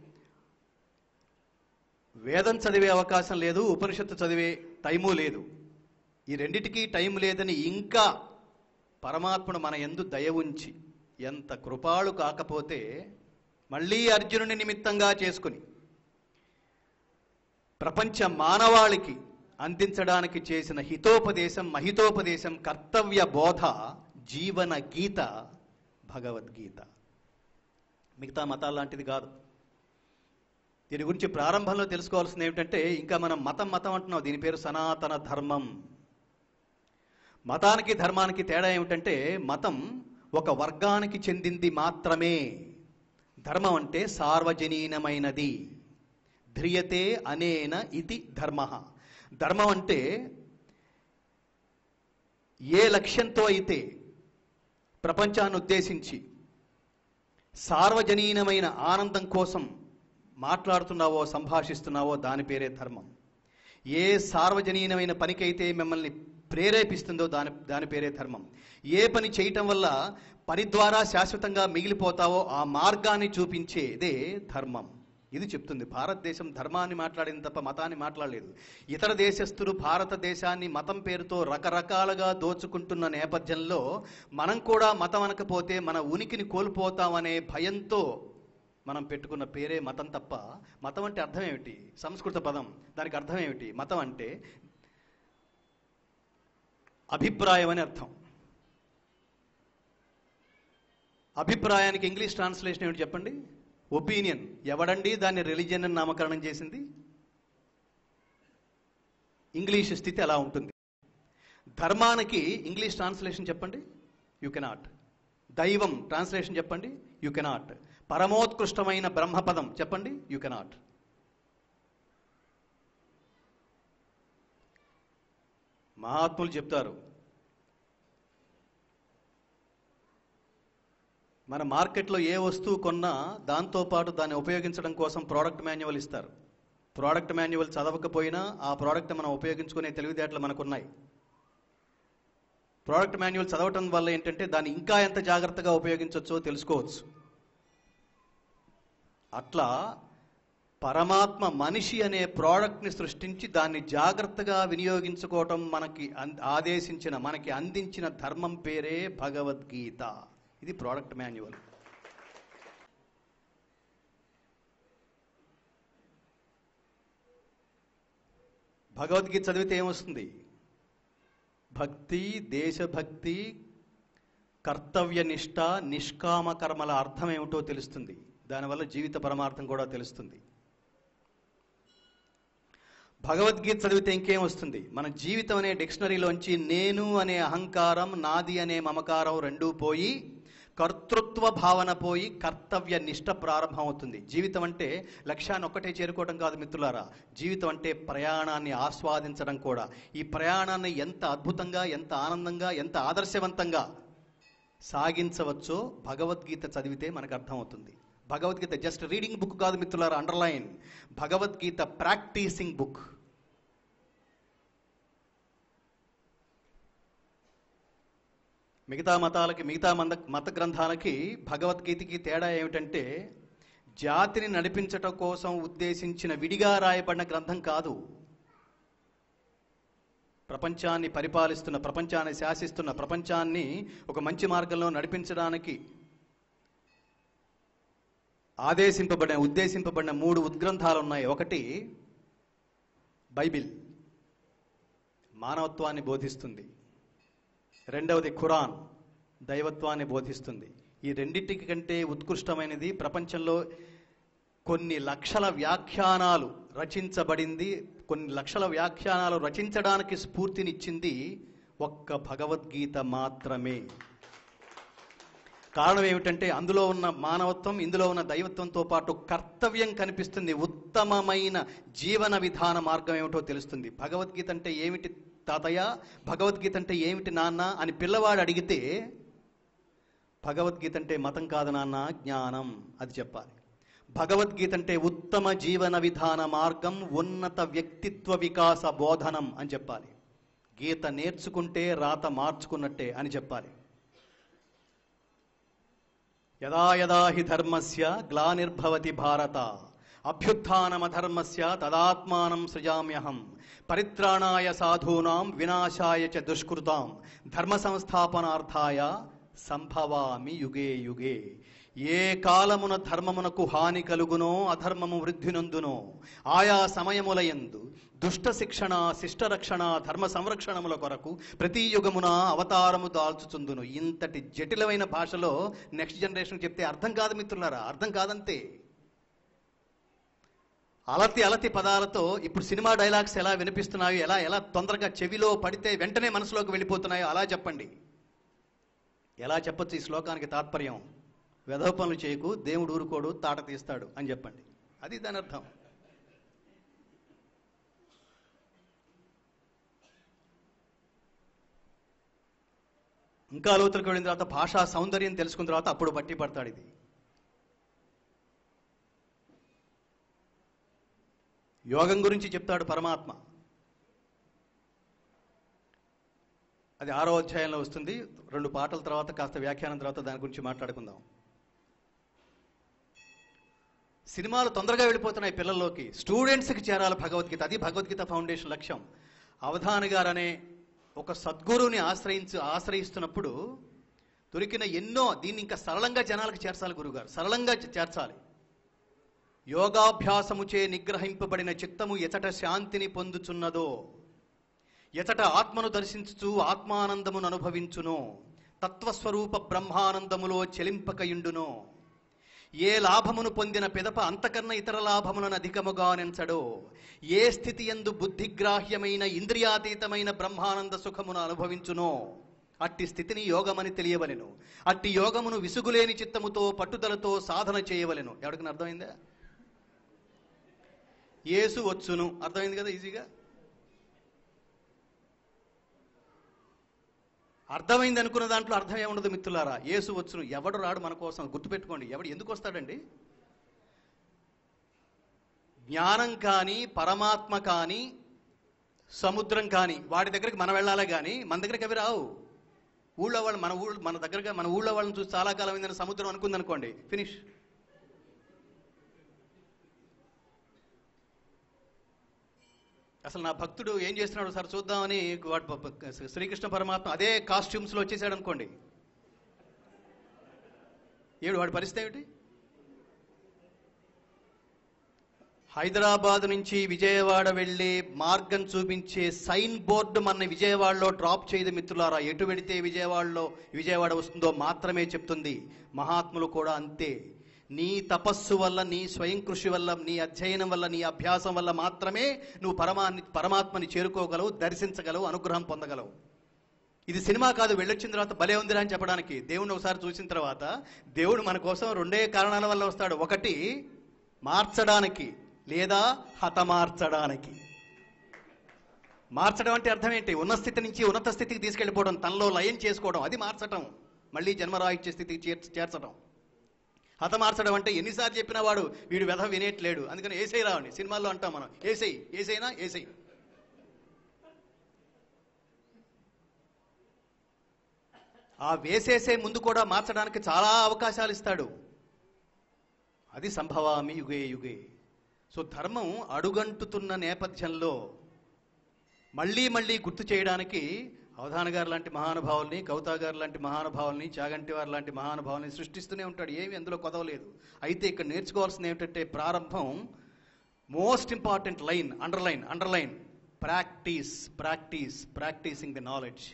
వేదం చదివే అవకాశం లేదు ఉపనిషత్తు చదివే టైము లేదు ఈ రెండిటికి టైం లేదని ఇంకా పరమాత్ముడు మన ఎందు దయ ఉంచి ఎంత కృపాళు కాకపోతే మళ్ళీ అర్జునుని నిమిత్తంగా చేసుకుని ప్రపంచ మానవాళికి అందించడానికి చేసిన హితోపదేశం మహితోపదేశం కర్తవ్య బోధ జీవన గీత భగవద్గీత మిగతా మతాలు లాంటిది కాదు దీని గురించి ప్రారంభంలో తెలుసుకోవాల్సింది ఏమిటంటే ఇంకా మనం మతం మతం అంటున్నాం దీని పేరు సనాతన ధర్మం మతానికి ధర్మానికి తేడా ఏమిటంటే మతం ఒక వర్గానికి చెందింది మాత్రమే ధర్మం అంటే సార్వజనీనమైనది ధ్రియతే అనేన ఇది ధర్మ ధర్మం అంటే ఏ లక్ష్యంతో అయితే ప్రపంచాన్ని ఉద్దేశించి సార్వజనీనమైన ఆనందం కోసం మాట్లాడుతున్నావో సంభాషిస్తున్నావో దాని పేరే ధర్మం ఏ సార్వజనీనమైన పనికైతే మిమ్మల్ని ప్రేరేపిస్తుందో దాని దాని పేరే ధర్మం ఏ పని చేయటం వల్ల పని ద్వారా శాశ్వతంగా మిగిలిపోతావో ఆ మార్గాన్ని చూపించేదే ధర్మం ఇది చెప్తుంది భారతదేశం ధర్మాన్ని మాట్లాడింది తప్ప మతాన్ని మాట్లాడలేదు ఇతర దేశస్థులు భారతదేశాన్ని మతం పేరుతో రకరకాలుగా దోచుకుంటున్న నేపథ్యంలో మనం కూడా మతం అనకపోతే మన ఉనికిని కోల్పోతామనే భయంతో మనం పెట్టుకున్న పేరే మతం తప్ప మతం అంటే అర్థం ఏమిటి సంస్కృత పదం దానికి అర్థం ఏమిటి మతం అంటే అభిప్రాయం అని అర్థం అభిప్రాయానికి ఇంగ్లీష్ ట్రాన్స్లేషన్ ఏమిటి చెప్పండి ఒపీనియన్ ఎవడండి దాన్ని రిలీజియన్ అని నామకరణం చేసింది ఇంగ్లీష్ స్థితి అలా ఉంటుంది ధర్మానికి ఇంగ్లీష్ ట్రాన్స్లేషన్ చెప్పండి యు కెనాట్ దైవం ట్రాన్స్లేషన్ చెప్పండి యు కెనాట్ పరమోత్కృష్టమైన బ్రహ్మపదం చెప్పండి యు కెనాట్ మహాత్ములు చెప్తారు మన మార్కెట్లో ఏ వస్తువు కొన్నా దాంతో పాటు దాన్ని ఉపయోగించడం కోసం ప్రోడక్ట్ మాన్యువల్ ఇస్తారు ప్రోడక్ట్ మాన్యువల్ చదవకపోయినా ఆ ప్రోడక్ట్ మనం ఉపయోగించుకునే తెలివితేటలు మనకున్నాయి ప్రోడక్ట్ మాన్యువల్ చదవటం వల్ల ఏంటంటే దాన్ని ఇంకా ఎంత జాగ్రత్తగా ఉపయోగించవచ్చో తెలుసుకోవచ్చు అట్లా పరమాత్మ మనిషి అనే ప్రోడక్ట్ని సృష్టించి దాన్ని జాగ్రత్తగా వినియోగించుకోవటం మనకి అన్- ఆదేశించిన మనకి అందించిన ధర్మం పేరే భగవద్గీత ఇది ప్రోడక్ట్ మాన్యువల్ భగవద్గీత చదివితే ఏమొస్తుంది భక్తి దేశభక్తి కర్తవ్య నిష్ట నిష్కామ కర్మల అర్థం ఏమిటో తెలుస్తుంది దానివల్ల జీవిత పరమార్థం కూడా తెలుస్తుంది భగవద్గీత చదివితే ఇంకేం వస్తుంది మన జీవితం అనే డిక్షనరీలోంచి నేను అనే అహంకారం నాది అనే మమకారం రెండూ పోయి కర్తృత్వ భావన పోయి కర్తవ్య నిష్ట ప్రారంభమవుతుంది జీవితం అంటే లక్ష్యాన్ని ఒక్కటే చేరుకోవడం కాదు మిత్రులారా జీవితం అంటే ప్రయాణాన్ని ఆస్వాదించడం కూడా ఈ ప్రయాణాన్ని ఎంత అద్భుతంగా ఎంత ఆనందంగా ఎంత ఆదర్శవంతంగా సాగించవచ్చో భగవద్గీత చదివితే మనకు అర్థమవుతుంది భగవద్గీత జస్ట్ రీడింగ్ బుక్ కాదు మిత్రులారా అండర్లైన్ భగవద్గీత ప్రాక్టీసింగ్ బుక్ మిగతా మతాలకి మిగతా మంద మత గ్రంథాలకి భగవద్గీతకి తేడా ఏమిటంటే జాతిని నడిపించటం కోసం ఉద్దేశించిన విడిగా రాయబడిన గ్రంథం కాదు ప్రపంచాన్ని పరిపాలిస్తున్న ప్రపంచాన్ని శాసిస్తున్న ప్రపంచాన్ని ఒక మంచి మార్గంలో నడిపించడానికి ఆదేశింపబడిన ఉద్దేశింపబడిన మూడు ఉద్గ్రంథాలు ఉన్నాయి ఒకటి బైబిల్ మానవత్వాన్ని బోధిస్తుంది రెండవది ఖురాన్ దైవత్వాన్ని బోధిస్తుంది ఈ రెండింటికి కంటే ఉత్కృష్టమైనది ప్రపంచంలో కొన్ని లక్షల వ్యాఖ్యానాలు రచించబడింది కొన్ని లక్షల వ్యాఖ్యానాలు రచించడానికి స్ఫూర్తినిచ్చింది ఒక్క భగవద్గీత మాత్రమే కారణం ఏమిటంటే అందులో ఉన్న మానవత్వం ఇందులో ఉన్న దైవత్వంతో పాటు కర్తవ్యం కనిపిస్తుంది ఉత్తమమైన జీవన విధాన మార్గం ఏమిటో తెలుస్తుంది భగవద్గీత అంటే ఏమిటి తాతయ్య భగవద్గీత అంటే ఏమిటి నాన్న అని పిల్లవాడు అడిగితే భగవద్గీత అంటే మతం కాదు నాన్న జ్ఞానం అది చెప్పాలి భగవద్గీత అంటే ఉత్తమ జీవన విధాన మార్గం ఉన్నత వ్యక్తిత్వ వికాస బోధనం అని చెప్పాలి గీత నేర్చుకుంటే రాత మార్చుకున్నట్టే అని చెప్పాలి యదా యదా హి ధర్మస్య గ్లానిర్భవతి భారత అభ్యుత్నమధర్మస్య తదాత్మానం సృజామ్యహం పరిత్రాణాయ సాధూనాం వినాశాయ చ దుష్కృతాం ధర్మ సంస్థాపనార్థాయ సంభవామి యుగే యుగే ఏ కాలమున ధర్మమునకు హాని కలుగునో అధర్మము వృద్ధి నందునో ఆయా సమయములయందు దుష్ట శిక్షణ శిష్ట రక్షణ ధర్మ సంరక్షణముల కొరకు ప్రతి యుగమున అవతారము దాల్చుచుందును ఇంతటి జటిలమైన భాషలో నెక్స్ట్ జనరేషన్ చెప్తే అర్థం కాదు మిత్రులారా అర్థం కాదంతే అలతి అలతి పదాలతో ఇప్పుడు సినిమా డైలాగ్స్ ఎలా వినిపిస్తున్నాయో ఎలా ఎలా తొందరగా చెవిలో పడితే వెంటనే మనసులోకి వెళ్ళిపోతున్నాయో అలా చెప్పండి ఎలా చెప్పొచ్చు ఈ శ్లోకానికి తాత్పర్యం వెధవ పనులు చేయకు దేవుడు ఊరుకోడు తాట తీస్తాడు అని చెప్పండి అది దాని అర్థం ఇంకా లోతులకు వెళ్ళిన తర్వాత భాషా సౌందర్యం తెలుసుకున్న తర్వాత అప్పుడు బట్టి పడతాడు ఇది యోగం గురించి చెప్తాడు పరమాత్మ అది ఆరో అధ్యాయంలో వస్తుంది రెండు పాటల తర్వాత కాస్త వ్యాఖ్యానం తర్వాత దాని గురించి మాట్లాడుకుందాం సినిమాలు తొందరగా వెళ్ళిపోతున్నాయి పిల్లల్లోకి స్టూడెంట్స్కి చేరాలి భగవద్గీత అది భగవద్గీత ఫౌండేషన్ లక్ష్యం అవధాని గారు అనే ఒక సద్గురువుని ఆశ్రయించి ఆశ్రయిస్తున్నప్పుడు దొరికిన ఎన్నో దీన్ని ఇంకా సరళంగా జనాలకు చేర్చాలి గురుగారు సరళంగా చేర్చాలి యోగాభ్యాసముచే నిగ్రహింపబడిన చిత్తము ఎచట శాంతిని పొందుచున్నదో ఎచట ఆత్మను దర్శించుచు ఆత్మానందమును అనుభవించును తత్వస్వరూప బ్రహ్మానందములో చెలింపకయుండునో ఏ లాభమును పొందిన పిదప అంతకన్నా ఇతర లాభములను అధికముగా నెంచడో ఏ స్థితి ఎందు బుద్ధిగ్రాహ్యమైన ఇంద్రియాతీతమైన బ్రహ్మానంద సుఖమును అనుభవించునో అట్టి స్థితిని యోగమని తెలియవలెను అట్టి యోగమును విసుగులేని చిత్తముతో పట్టుదలతో సాధన చేయవలెను ఎవరికైనా అర్థమైందా యేసు వచ్చును అర్థమైంది కదా ఈజీగా అర్థమైంది అనుకున్న దాంట్లో అర్థం ఏముండదు మిత్రులారా యేసు వచ్చును ఎవడు రాడు మన కోసం గుర్తుపెట్టుకోండి ఎవడు ఎందుకు వస్తాడండి జ్ఞానం కానీ పరమాత్మ కానీ సముద్రం కానీ వాడి దగ్గరికి మనం వెళ్ళాలే కానీ మన దగ్గరికి అవి రావు ఊళ్ళో వాళ్ళు మన ఊళ్ళో మన దగ్గరగా మన ఊళ్ళో వాళ్ళని చూసి చాలా కాలం అయిందని సముద్రం అనుకుంది అనుకోండి ఫినిష్ అసలు నా భక్తుడు ఏం చేస్తున్నాడు సార్ చూద్దామని వాడు ప- ప- శ్రీకృష్ణ పరమాత్మ అదే కాస్ట్యూమ్స్లో వచ్చేసాడు అనుకోండి ఏడు వాడి పరిస్థితి ఏమిటి హైదరాబాద్ నుంచి విజయవాడ వెళ్ళే మార్గం చూపించే సైన్ బోర్డు మన విజయవాడలో డ్రాప్ చేయదు మిత్రులారా ఎటు వెడితే విజయవాడలో విజయవాడ వస్తుందో మాత్రమే చెప్తుంది మహాత్ములు కూడా అంతే నీ తపస్సు వల్ల నీ స్వయం కృషి వల్ల నీ అధ్యయనం వల్ల నీ అభ్యాసం వల్ల మాత్రమే నువ్వు పరమాన్ని పరమాత్మని చేరుకోగలవు దర్శించగలవు అనుగ్రహం పొందగలవు ఇది సినిమా కాదు వెళ్ళొచ్చిన తర్వాత భలే ఉందిరా అని చెప్పడానికి దేవుడిని ఒకసారి చూసిన తర్వాత దేవుడు మన కోసం రెండే కారణాల వల్ల వస్తాడు ఒకటి మార్చడానికి లేదా హతమార్చడానికి మార్చడం అంటే అర్థం ఏంటి ఉన్న స్థితి నుంచి ఉన్నత స్థితికి తీసుకెళ్ళిపోవడం తనలో లయం చేసుకోవడం అది మార్చటం మళ్ళీ జన్మరాహిత్య స్థితికి చేర్చ చేర్చడం హతమార్చడం అంటే ఎన్నిసార్లు చెప్పినా వాడు వీడు వ్యధ వినేట్లేడు అందుకని ఏసై రావండి సినిమాల్లో అంటాం మనం ఏసై ఏసైనా ఏసై ఆ వేసేసే ముందు కూడా మార్చడానికి చాలా అవకాశాలు ఇస్తాడు అది సంభవామి యుగే యుగే సో ధర్మం అడుగంటుతున్న నేపథ్యంలో మళ్ళీ మళ్ళీ గుర్తు చేయడానికి అవధాన గారు లాంటి మహానుభావుల్ని కవితా గారు లాంటి మహానుభావుల్ని చాగంటి వారు లాంటి మహానుభావుల్ని సృష్టిస్తూనే ఉంటాడు ఏమి అందులో కొదవలేదు అయితే ఇక్కడ నేర్చుకోవాల్సింది ఏమిటంటే ప్రారంభం most important line underline underline practice practice practising the knowledge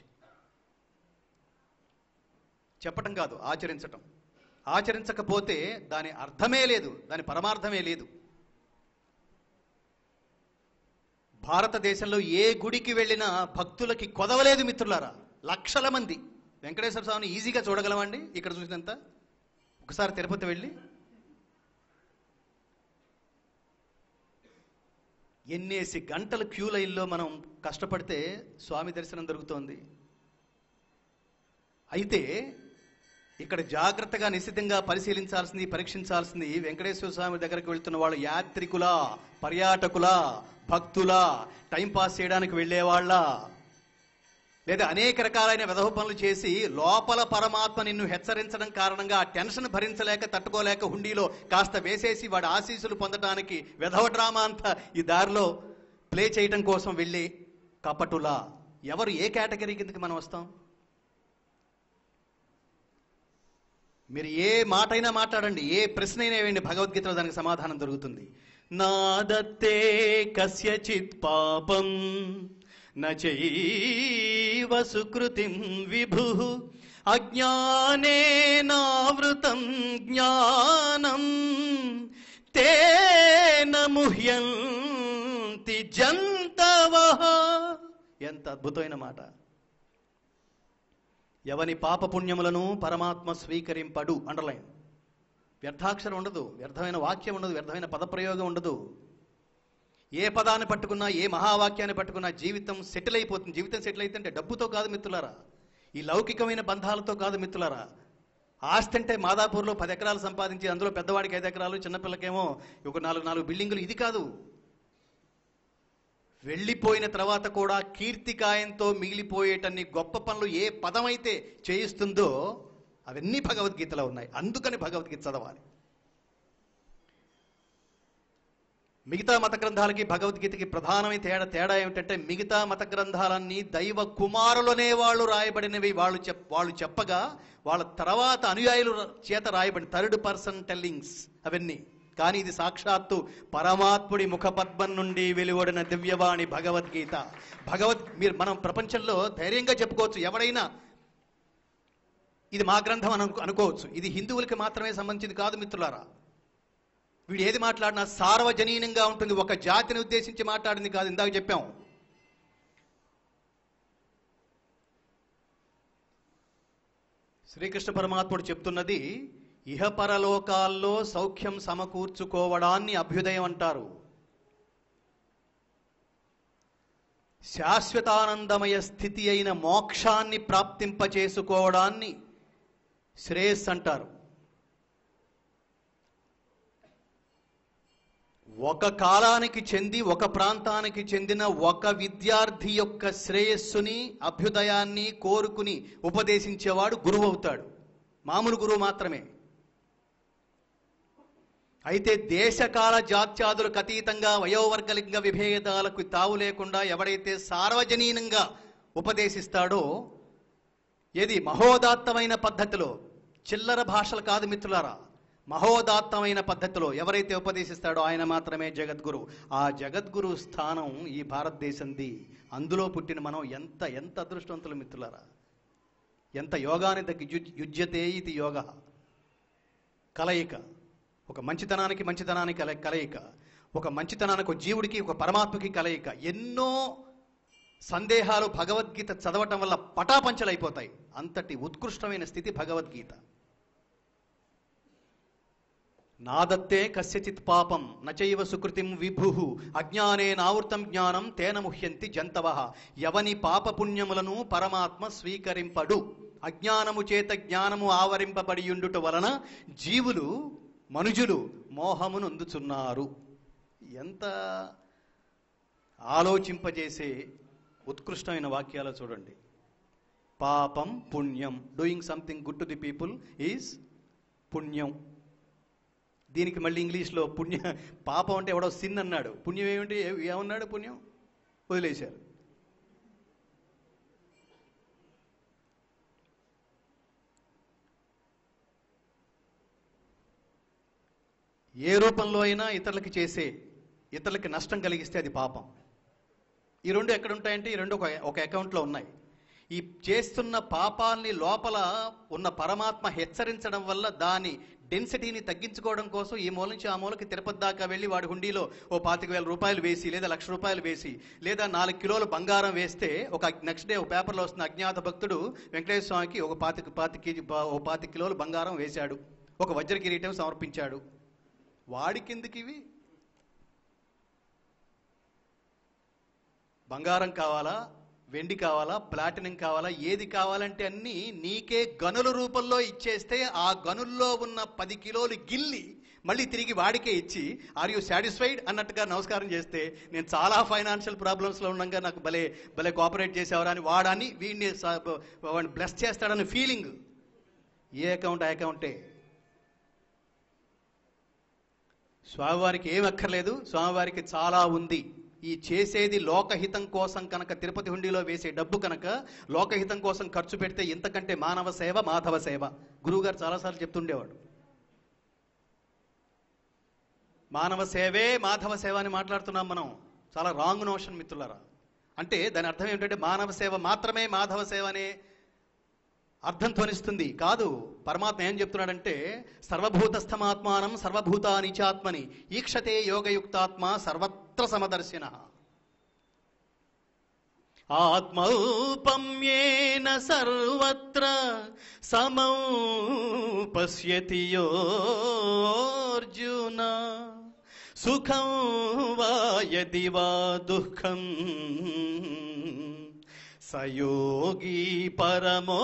చెప్పటం కాదు ఆచరించటం ఆచరించకపోతే దాని అర్థమే లేదు దాని పరమార్థమే లేదు భారతదేశంలో ఏ గుడికి వెళ్ళినా భక్తులకి కొదవలేదు మిత్రులారా లక్షల మంది వెంకటేశ్వర స్వామిని ఈజీగా చూడగలమండి ఇక్కడ చూసినంత ఒకసారి తిరుపతి వెళ్ళి ఎన్నేసి గంటల క్యూ లైన్లో మనం కష్టపడితే స్వామి దర్శనం దొరుకుతోంది అయితే ఇక్కడ జాగ్రత్తగా నిశ్చితంగా పరిశీలించాల్సింది పరీక్షించాల్సింది వెంకటేశ్వర స్వామి దగ్గరికి వెళ్తున్న వాళ్ళు యాత్రికుల పర్యాటకుల భక్తుల టైం పాస్ చేయడానికి వెళ్ళేవాళ్ళ లేదా అనేక రకాలైన విధవ పనులు చేసి లోపల పరమాత్మ నిన్ను హెచ్చరించడం కారణంగా ఆ టెన్షన్ భరించలేక తట్టుకోలేక హుండీలో కాస్త వేసేసి వాడి ఆశీస్సులు పొందడానికి విధవ డ్రామా అంతా ఈ దారిలో ప్లే చేయడం కోసం వెళ్ళి కపటులా ఎవరు ఏ కేటగిరీ కిందకి మనం వస్తాం మీరు ఏ మాటైనా మాట్లాడండి ఏ ప్రశ్న అయినా వేయండి భగవద్గీతలో దానికి సమాధానం దొరుకుతుంది నాదత్తే కస్యచిత్ పాపం నైవ సుకృతిం విభు అజ్ఞానేనావృతం జ్ఞానం తేన ముహ్యంతి జంతవ ఎంత అద్భుతమైన మాట ఎవని పాపపుణ్యములను పరమాత్మ స్వీకరింపడు అండర్లైన్ వ్యర్థాక్షరం ఉండదు వ్యర్థమైన వాక్యం ఉండదు వ్యర్థమైన పదప్రయోగం ఉండదు ఏ పదాన్ని పట్టుకున్నా ఏ మహావాక్యాన్ని పట్టుకున్నా జీవితం సెటిల్ అయిపోతుంది జీవితం సెటిల్ అయితే డబ్బుతో కాదు మిత్రులారా ఈ లౌకికమైన బంధాలతో కాదు మిత్రులారా ఆస్తి అంటే మాదాపూర్లో పది ఎకరాలు సంపాదించి అందులో పెద్దవాడికి ఐదు ఎకరాలు చిన్నపిల్లకేమో ఒక నాలుగు నాలుగు బిల్డింగులు ఇది కాదు వెళ్ళిపోయిన తర్వాత కూడా కీర్తికాయంతో మిగిలిపోయేటన్ని గొప్ప పనులు ఏ పదమైతే చేయిస్తుందో అవన్నీ భగవద్గీతలో ఉన్నాయి అందుకని భగవద్గీత చదవాలి మిగతా మత గ్రంథాలకి భగవద్గీతకి ప్రధానమైన తేడా తేడా ఏమిటంటే మిగతా మత గ్రంథాలన్నీ దైవ కుమారులనే వాళ్ళు రాయబడినవి వాళ్ళు చెప్ వాళ్ళు చెప్పగా వాళ్ళ తర్వాత అనుయాయులు చేత రాయబడిన థర్డ్ పర్సన్ టెల్లింగ్స్ అవన్నీ కానీ ఇది సాక్షాత్తు పరమాత్ముడి ముఖపద్మం నుండి వెలువడిన దివ్యవాణి భగవద్గీత భగవద్ మీరు మనం ప్రపంచంలో ధైర్యంగా చెప్పుకోవచ్చు ఎవడైనా ఇది మా గ్రంథం అని అనుకో- అనుకోవచ్చు ఇది హిందువులకి మాత్రమే సంబంధించింది కాదు మిత్రులారా వీడు ఏది మాట్లాడినా సార్వజనీనంగా ఉంటుంది ఒక జాతిని ఉద్దేశించి మాట్లాడింది కాదు ఇందాక చెప్పాం శ్రీకృష్ణ పరమాత్ముడు చెప్తున్నది ఇహపరలోకాల్లో సౌఖ్యం సమకూర్చుకోవడాన్ని అభ్యుదయం అంటారు శాశ్వతానందమయ స్థితి అయిన మోక్షాన్ని ప్రాప్తింపచేసుకోవడాన్ని శ్రేయస్ అంటారు ఒక కాలానికి చెంది ఒక ప్రాంతానికి చెందిన ఒక విద్యార్థి యొక్క శ్రేయస్సుని అభ్యుదయాన్ని కోరుకుని ఉపదేశించేవాడు గురువు అవుతాడు మామూలు గురువు మాత్రమే అయితే దేశకాల జాత్యాదులకు అతీతంగా వయోవర్గలింగ విభేదాలకు తావు లేకుండా ఎవడైతే సార్వజనీనంగా ఉపదేశిస్తాడో ఏది మహోదాత్తమైన పద్ధతిలో చిల్లర భాషలు కాదు మిత్రులారా మహోదాత్తమైన పద్ధతిలో ఎవరైతే ఉపదేశిస్తాడో ఆయన మాత్రమే జగద్గురు ఆ జగద్గురు స్థానం ఈ భారతదేశంది అందులో పుట్టిన మనం ఎంత ఎంత అదృష్టవంతులు మిత్రులారా ఎంత యోగాని దగ్గర యుజ్- యుజ్యతే ఇది యోగ కలయిక ఒక మంచితనానికి మంచితనానికి కల కలయిక ఒక మంచితనానికి ఒక జీవుడికి ఒక పరమాత్మకి కలయిక ఎన్నో సందేహాలు భగవద్గీత చదవటం వల్ల పటాపంచలైపోతాయి అంతటి ఉత్కృష్టమైన స్థితి భగవద్గీత నాదత్తే కస్యచిత్ పాపం నచైవ సుకృతిం విభు అజ్ఞానేనావృతం జ్ఞానం తేన ముహ్యంతి జంతవ ఎవని పాపపుణ్యములను పరమాత్మ స్వీకరింపడు అజ్ఞానము చేత జ్ఞానము ఆవరింపబడియుండుట వలన జీవులు మనుజులు మోహమునందుచున్నారు ఎంత ఆలోచింపజేసే ఉత్కృష్టమైన వాక్యాలు చూడండి పాపం పుణ్యం doing something good to the people is పుణ్యం దీనికి మళ్ళీ ఇంగ్లీష్లో పుణ్య పాపం అంటే ఎవడో సిన్ అన్నాడు పుణ్యం ఏమిటి ఏ- ఏమన్నాడు పుణ్యం వదిలేశారు ఏ రూపంలో అయినా ఇతరులకి చేసే ఇతరులకి నష్టం కలిగిస్తే అది పాపం ఈ రెండు ఎక్కడ ఉంటాయంటే ఈ రెండు ఒక ఒక అకౌంట్లో ఉన్నాయి ఈ చేస్తున్న పాపాల్ని లోపల ఉన్న పరమాత్మ హెచ్చరించడం వల్ల దాని డెన్సిటీని తగ్గించుకోవడం కోసం ఈ మూల నుంచి ఆ మూలకి తిరుపతి దాకా వెళ్ళి వాడి హుండీలో ఓ పాతిక వేల రూపాయలు వేసి లేదా లక్ష రూపాయలు వేసి లేదా నాలుగు కిలోల బంగారం వేస్తే ఒక నెక్స్ట్ డే ఒక పేపర్లో వస్తున్న అజ్ఞాత భక్తుడు వెంకటేశ్వర స్వామికి ఒక పాతిక పాతి కేజీ బా- ఓ పాతిక కిలోలు బంగారం వేశాడు ఒక వజ్ర కిరీటం సమర్పించాడు వాడి కిందకి ఇవి బంగారం కావాలా వెండి కావాలా ప్లాటినం కావాలా ఏది కావాలంటే అన్నీ నీకే గనుల రూపంలో ఇచ్చేస్తే ఆ గనుల్లో ఉన్న పది కిలోలు గిల్లి మళ్ళీ తిరిగి వాడికే ఇచ్చి ఆర్ యూ సాటిస్ఫైడ్ అన్నట్టుగా నమస్కారం చేస్తే నేను చాలా ఫైనాన్షియల్ ప్రాబ్లమ్స్లో ఉండగా నాకు భలే భలే కోఆపరేట్ చేసేవారు అని వాడని వీడిని స- వాడిని బ్లెస్ చేస్తాడని ఫీలింగ్ ఏ అకౌంట్ ఆ అకౌంటే స్వామివారికి ఏం అక్కర్లేదు స్వామివారికి చాలా ఉంది ఈ చేసేది లోకహితం కోసం కనుక తిరుపతి హుండీలో వేసే డబ్బు కనుక లోకహితం కోసం ఖర్చు పెడితే ఇంతకంటే మానవ సేవ మాధవ సేవ గురువుగారు చాలాసార్లు చెప్తుండేవాడు మానవ సేవే మాధవ సేవ అని మాట్లాడుతున్నాం మనం చాలా రాంగ్ నోషన్ మిత్రులారా అంటే దాని అర్థం ఏమిటంటే మానవ సేవ మాత్రమే మాధవ సేవ అనే అర్థం ధ్వనిస్తుంది కాదు పరమాత్మ ఏం చెప్తున్నాడంటే సర్వభూతస్థమాత్మానం సర్వభూతాని చాత్మని ఈక్షతే యోగయుక్తాత్మ సర్వత్ర సమదర్శిన ఆత్మౌపమ్యేన సర్వత్ర సమౌ పశ్యతి యోర్జున సుఖం వా యది వా దుఃఖం సయోగి పరమో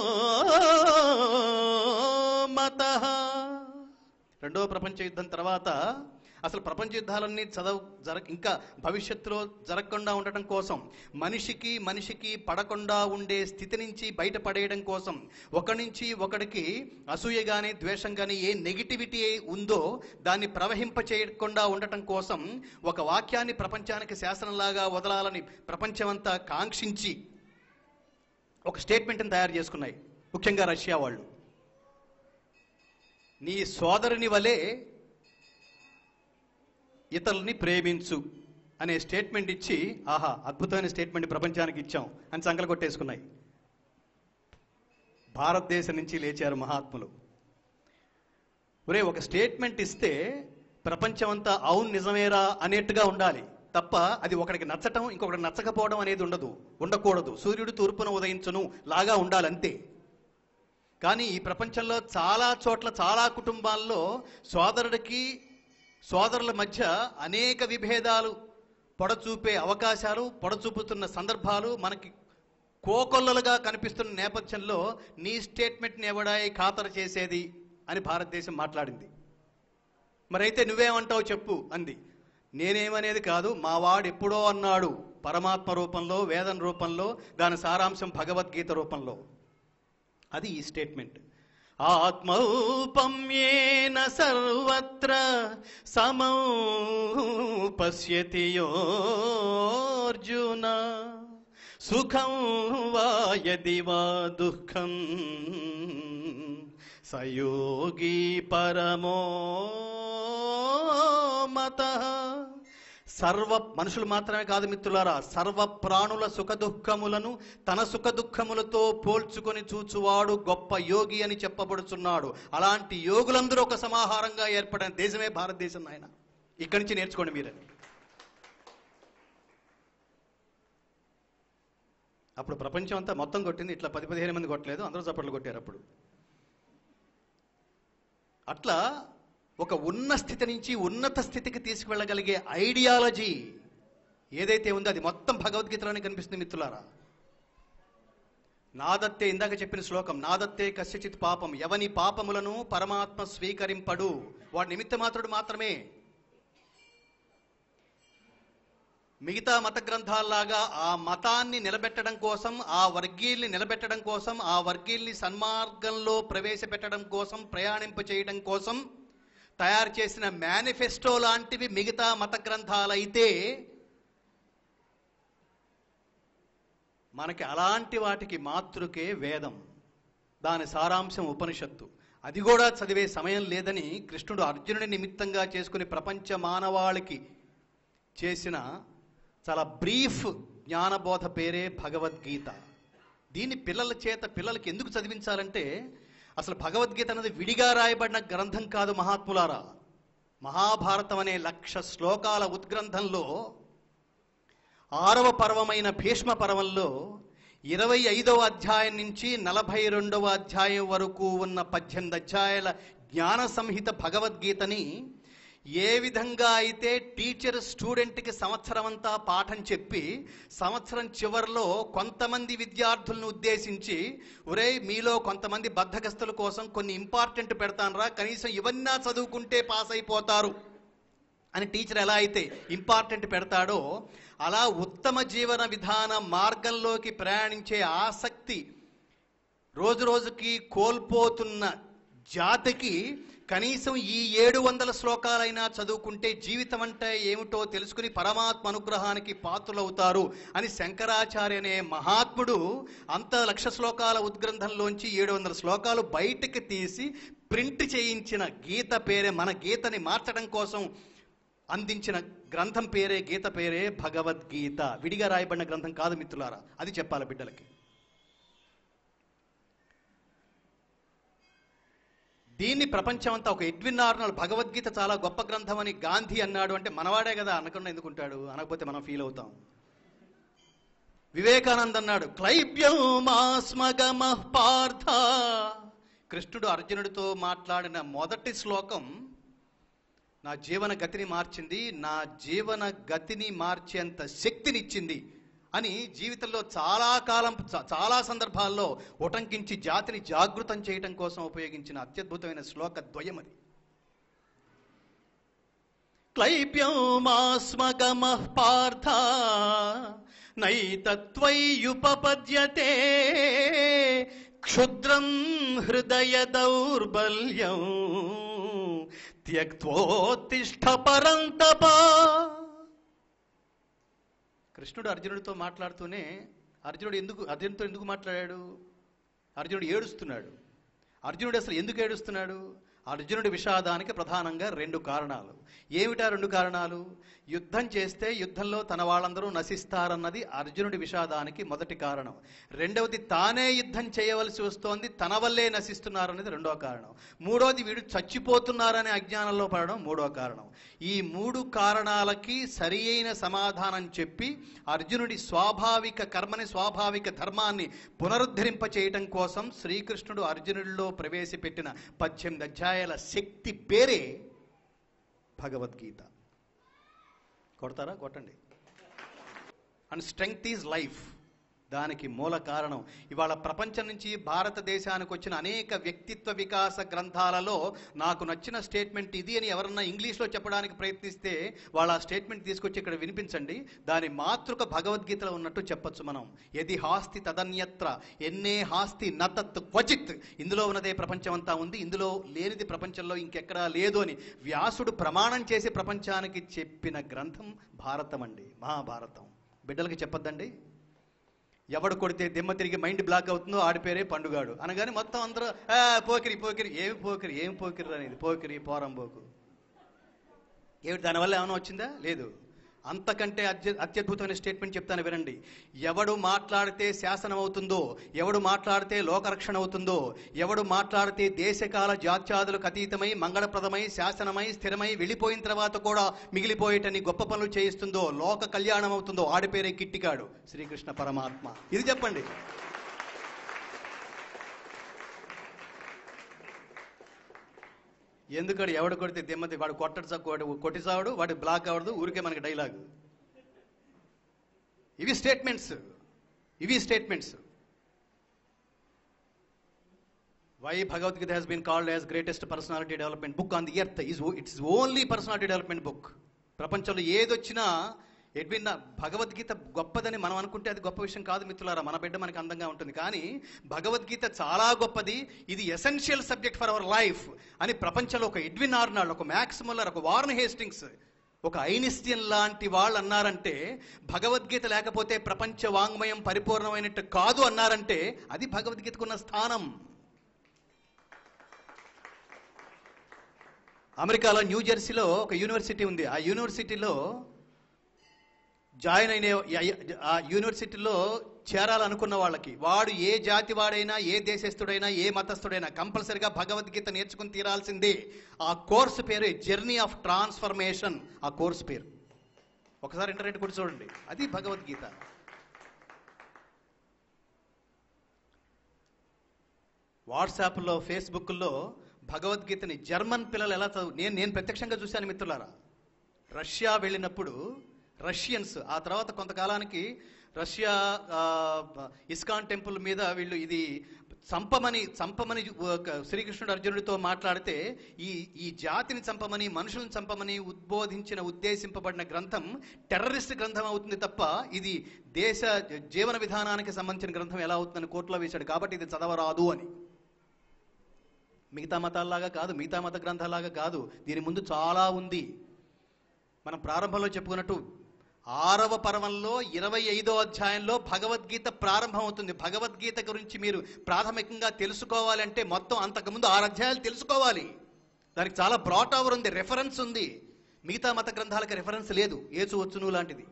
మత రెండవ ప్రపంచ యుద్ధం తర్వాత అసలు ప్రపంచ యుద్ధాలన్నీ చదవ జర ఇంకా భవిష్యత్తులో జరగకుండా ఉండటం కోసం మనిషికి మనిషికి పడకుండా ఉండే స్థితి నుంచి బయటపడేయడం కోసం ఒకడి నుంచి ఒకడికి అసూయ కానీ ద్వేషం కానీ ఏ నెగిటివిటీ ఉందో దాన్ని ప్రవహింప చేయకుండా ఉండటం కోసం ఒక వాక్యాన్ని ప్రపంచానికి శాసనంలాగా వదలాలని ప్రపంచమంతా కాంక్షించి ఒక స్టేట్మెంట్ని తయారు చేసుకున్నాయి ముఖ్యంగా రష్యా వాళ్ళు నీ సోదరుని వలె ఇతరుల్ని ప్రేమించు అనే స్టేట్మెంట్ ఇచ్చి ఆహా అద్భుతమైన స్టేట్మెంట్ ప్రపంచానికి ఇచ్చాం అని సంకలు కొట్టేసుకున్నాయి భారతదేశం నుంచి లేచారు మహాత్ములు ఒరే ఒక స్టేట్మెంట్ ఇస్తే ప్రపంచమంతా అవును నిజమేరా అనేట్టుగా ఉండాలి తప్ప అది ఒకడికి నచ్చటం ఇంకొకటి నచ్చకపోవడం అనేది ఉండదు ఉండకూడదు సూర్యుడు తూర్పున ఉదయించును లాగా ఉండాలంతే కానీ ఈ ప్రపంచంలో చాలా చోట్ల చాలా కుటుంబాల్లో సోదరుడికి సోదరుల మధ్య అనేక విభేదాలు పొడచూపే అవకాశాలు పొడచూపుతున్న సందర్భాలు మనకి కోకొల్లలుగా కనిపిస్తున్న నేపథ్యంలో నీ స్టేట్మెంట్ని ఎవడాయి ఖాతరు చేసేది అని భారతదేశం మాట్లాడింది మరైతే నువ్వేమంటావు చెప్పు అంది నేనేమనేది కాదు మా వాడు ఎప్పుడో అన్నాడు పరమాత్మ రూపంలో వేదన రూపంలో దాని సారాంశం భగవద్గీత రూపంలో అది ఈ స్టేట్మెంట్ ఆత్మౌపమ్యేన సర్వత్ర సమౌ పశ్యతి యోర్జున సుఖం వా యది వా దుఃఖం సయోగి పరమో మత సర్వ మనుషులు మాత్రమే కాదు మిత్రులారా సర్వ ప్రాణుల సుఖ దుఃఖములను తన సుఖ దుఃఖములతో పోల్చుకొని చూచువాడు గొప్ప యోగి అని చెప్పబడుచున్నాడు అలాంటి యోగులందరూ ఒక సమాహారంగా ఏర్పడిన దేశమే భారతదేశం ఆయన ఇక్కడి నుంచి నేర్చుకోండి మీరని అప్పుడు ప్రపంచం అంతా మొత్తం కొట్టింది ఇట్లా పది పదిహేను మంది కొట్టలేదు అందరూ చప్పట్లు కొట్టారు అప్పుడు అట్లా ఒక ఉన్న స్థితి నుంచి ఉన్నత స్థితికి తీసుకువెళ్ళగలిగే ఐడియాలజీ ఏదైతే ఉందో అది మొత్తం భగవద్గీతలోనే కనిపిస్తుంది మిత్రులారా నాదత్తే ఇందాక చెప్పిన శ్లోకం నాదత్తే కస్యచిత్ పాపం ఎవని పాపములను పరమాత్మ స్వీకరింపడు వాడి నిమిత్త మాత్రుడు మాత్రమే మిగతా మత గ్రంథాల్లాగా ఆ మతాన్ని నిలబెట్టడం కోసం ఆ వర్గీయుల్ని నిలబెట్టడం కోసం ఆ వర్గీయుల్ని సన్మార్గంలో ప్రవేశపెట్టడం కోసం ప్రయాణింప చేయడం కోసం తయారు చేసిన మేనిఫెస్టో లాంటివి మిగతా మత గ్రంథాలైతే మనకి అలాంటి వాటికి మాతృకే వేదం దాని సారాంశం ఉపనిషత్తు అది కూడా చదివే సమయం లేదని కృష్ణుడు అర్జునుడి నిమిత్తంగా చేసుకుని ప్రపంచ మానవాళికి చేసిన చాలా బ్రీఫ్ జ్ఞానబోధ పేరే భగవద్గీత దీన్ని పిల్లల చేత పిల్లలకి ఎందుకు చదివించాలంటే అసలు భగవద్గీత అనేది విడిగా రాయబడిన గ్రంథం కాదు మహాత్ములారా మహాభారతం అనే లక్ష శ్లోకాల ఉద్గ్రంథంలో ఆరవ పర్వమైన భీష్మ పర్వంలో ఇరవై ఐదవ అధ్యాయం నుంచి నలభై రెండవ అధ్యాయం వరకు ఉన్న పద్దెనిమిది అధ్యాయాల జ్ఞాన సంహిత భగవద్గీతని ఏ విధంగా అయితే టీచర్ స్టూడెంట్కి సంవత్సరం అంతా పాఠం చెప్పి సంవత్సరం చివరిలో కొంతమంది విద్యార్థులను ఉద్దేశించి ఒరే మీలో కొంతమంది బద్ధకస్తుల కోసం కొన్ని ఇంపార్టెంట్ పెడతానరా కనీసం ఇవన్నా చదువుకుంటే పాస్ అయిపోతారు అని టీచర్ ఎలా అయితే ఇంపార్టెంట్ పెడతాడో అలా ఉత్తమ జీవన విధాన మార్గంలోకి ప్రయాణించే ఆసక్తి రోజు రోజుకి కోల్పోతున్న జాతికి కనీసం ఈ ఏడు వందల శ్లోకాలైనా చదువుకుంటే జీవితం అంటే ఏమిటో తెలుసుకుని పరమాత్మ అనుగ్రహానికి పాత్రులవుతారు అని శంకరాచార్య అనే మహాత్ముడు అంత లక్ష శ్లోకాల ఉద్గ్రంథంలోంచి ఏడు వందల శ్లోకాలు బయటకు తీసి ప్రింట్ చేయించిన గీత పేరే మన గీతని మార్చడం కోసం అందించిన గ్రంథం పేరే గీత పేరే భగవద్గీత విడిగా రాయబడిన గ్రంథం కాదు మిత్రులారా అది చెప్పాలి బిడ్డలకి దీన్ని ప్రపంచం అంతా ఒక ఎడ్విన్ ఆర్నాల్డ్ భగవద్గీత చాలా గొప్ప గ్రంథం అని గాంధీ అన్నాడు అంటే మనవాడే కదా అనకుండా ఎందుకుంటాడు అనకపోతే మనం ఫీల్ అవుతాం వివేకానంద్ అన్నాడు క్లైబ్యం మాస్మగమ పార్థ కృష్ణుడు అర్జునుడితో మాట్లాడిన మొదటి శ్లోకం నా జీవన గతిని మార్చింది నా జీవన గతిని మార్చేంత శక్తినిచ్చింది అని జీవితంలో చాలా కాలం చ- చాలా సందర్భాల్లో ఉటంకించి జాతిని జాగృతం చేయటం కోసం ఉపయోగించిన అత్యద్భుతమైన శ్లోక ద్వయం అది క్లైప్యమాస్మగమ పార్థ నైతత్వయుపపద్యతే క్షుద్రం హృదయ దౌర్బల్యం త్యక్తోత్తిష్ట పరంతప కృష్ణుడు అర్జునుడితో మాట్లాడుతూనే అర్జునుడు ఎందుకు అర్జునుడితో ఎందుకు మాట్లాడాడు అర్జునుడు ఏడుస్తున్నాడు అర్జునుడు అసలు ఎందుకు ఏడుస్తున్నాడు అర్జునుడి విషాదానికి ప్రధానంగా రెండు కారణాలు ఏమిటా రెండు కారణాలు యుద్ధం చేస్తే యుద్ధంలో తన వాళ్ళందరూ నశిస్తారన్నది అర్జునుడి విషాదానికి మొదటి కారణం రెండవది తానే యుద్ధం చేయవలసి వస్తోంది తన వల్లే నశిస్తున్నారనేది రెండో కారణం మూడోది వీడు చచ్చిపోతున్నారనే అజ్ఞానంలో పడడం మూడో కారణం ఈ మూడు కారణాలకి సరి అయిన సమాధానం చెప్పి అర్జునుడి స్వాభావిక కర్మని స్వాభావిక ధర్మాన్ని పునరుద్ధరింప చేయటం కోసం శ్రీకృష్ణుడు అర్జునుడిలో ప్రవేశపెట్టిన పద్దెనిమిది అధ్యాయాల శక్తి పేరే భగవద్గీత కొడతారా కొట్టండి అండ్ స్ట్రెంగ్త్ ఈజ్ లైఫ్ దానికి మూల కారణం ఇవాళ ప్రపంచం నుంచి భారతదేశానికి వచ్చిన అనేక వ్యక్తిత్వ వికాస గ్రంథాలలో నాకు నచ్చిన స్టేట్మెంట్ ఇది అని ఎవరన్నా ఇంగ్లీష్లో చెప్పడానికి ప్రయత్నిస్తే వాళ్ళ ఆ స్టేట్మెంట్ తీసుకొచ్చి ఇక్కడ వినిపించండి దాని మాతృక భగవద్గీతలో ఉన్నట్టు చెప్పొచ్చు మనం ఎది హాస్తి తదన్యత్ర ఎన్నే హాస్తి నతత్ క్వచిత్ ఇందులో ఉన్నదే ప్రపంచం అంతా ఉంది ఇందులో లేనిది ప్రపంచంలో ఇంకెక్కడా లేదు అని వ్యాసుడు ప్రమాణం చేసి ప్రపంచానికి చెప్పిన గ్రంథం భారతం అండి మహాభారతం బిడ్డలకి చెప్పొద్దండి ఎవడు కొడితే దిమ్మ తిరిగి మైండ్ బ్లాక్ అవుతుందో ఆడి పేరే పండుగాడు అనగానే మొత్తం అందరూ "ఆ, పోకిరి పోకిరి ఏమి పోకిరి ఏం పోకిరి అనేది పోకిరి పోరం పోకు ఏమిటి దానివల్ల ఏమైనా వచ్చిందా లేదు అంతకంటే అత్య అత్యద్భుతమైన స్టేట్మెంట్ చెప్తాను వినండి ఎవడు మాట్లాడితే శాసనం అవుతుందో ఎవడు మాట్లాడితే లోకరక్షణ అవుతుందో ఎవడు మాట్లాడితే దేశకాల జాత్యాదులకు అతీతమై మంగళప్రదమై శాసనమై స్థిరమై వెళ్ళిపోయిన తర్వాత కూడా మిగిలిపోయేటని గొప్ప పనులు చేయిస్తుందో లోక కళ్యాణం అవుతుందో ఆడిపేరే కిట్టికాడు శ్రీకృష్ణ పరమాత్మ ఇది చెప్పండి ఎందుకడు ఎవడు కొడితే దిమ్మది వాడు కొట్టడు సా- వాడు కొట్టి సావడు వాడు బ్లాక్ అవడు ఊరికే మనకి డైలాగ్ ఇవి స్టేట్మెంట్స్ ఇవి statements why Bhagavad Gita has been called as greatest personality development book on the earth is it's only personality development book ప్రపంచంలో ఏదొచ్చినా ఎడ్విన్ భగవద్గీత గొప్పదని మనం అనుకుంటే అది గొప్ప విషయం కాదు మిత్రులారా మన బిడ్డ మనకి అందంగా ఉంటుంది కానీ భగవద్గీత చాలా గొప్పది ఇది essential subject for our life అని ప్రపంచంలో ఒక ఎడ్విన్ ఆర్నాల్డ్ ఒక మ్యాక్స్ ముల్లర్ ఒక వార్న్ హేస్టింగ్స్ ఒక ఐనిస్టియన్ లాంటి వాళ్ళు అన్నారంటే భగవద్గీత లేకపోతే ప్రపంచ వాంగ్మయం పరిపూర్ణమైనట్టు కాదు అన్నారంటే అది భగవద్గీతకున్న స్థానం అమెరికాలో న్యూ జెర్సీలో ఒక యూనివర్సిటీ ఉంది ఆ యూనివర్సిటీలో జాయిన్ అయిన ఆ యూనివర్సిటీలో చేరాలనుకున్న వాళ్ళకి వాడు ఏ జాతి వాడైనా ఏ దేశస్థుడైనా ఏ మతస్థుడైనా కంపల్సరిగా భగవద్గీత నేర్చుకుని తీరాల్సిందే ఆ కోర్సు పేరు జర్నీ ఆఫ్ ట్రాన్స్ఫర్మేషన్ ఆ కోర్సు పేరు ఒకసారి ఇంటర్నెట్ కూడా చూడండి అది భగవద్గీత వాట్సాప్లో ఫేస్బుక్లో భగవద్గీతని జర్మన్ పిల్లలు ఎలా చదువు నేను నేను ప్రత్యక్షంగా చూశాను మిత్రులారా రష్యా వెళ్ళినప్పుడు రష్యన్స్ ఆ తర్వాత కొంతకాలానికి రష్యా ఆ, ఇస్కాన్ టెంపుల్ మీద వీళ్ళు ఇది చంపమని చంపమని ఒక శ్రీకృష్ణుడు అర్జునుడితో మాట్లాడితే ఈ ఈ జాతిని చంపమని మనుషులను చంపమని ఉద్బోధించిన ఉద్దేశింపబడిన గ్రంథం టెర్రరిస్ట్ గ్రంథం అవుతుంది తప్ప ఇది దేశ జీవన విధానానికి సంబంధించిన గ్రంథం ఎలా అవుతుందని కోర్టులో వేశాడు కాబట్టి ఇది చదవరాదు అని మిగతా మతాల్లాగా కాదు మిగతా మత గ్రంథాలాగా కాదు దీని ముందు చాలా ఉంది మనం ప్రారంభంలో చెప్పుకున్నట్టు ఆరవ పర్వంలో ఇరవై ఐదో అధ్యాయంలో భగవద్గీత ప్రారంభం అవుతుంది భగవద్గీత గురించి మీరు ప్రాథమికంగా తెలుసుకోవాలంటే మొత్తం అంతకుముందు ఆరు అధ్యాయాలు తెలుసుకోవాలి దానికి చాలా బ్రాట్ ఓవర్ ఉంది రెఫరెన్స్ ఉంది మిగతా మత గ్రంథాలకు రెఫరెన్స్ లేదు ఏచు వచ్చును లాంటిది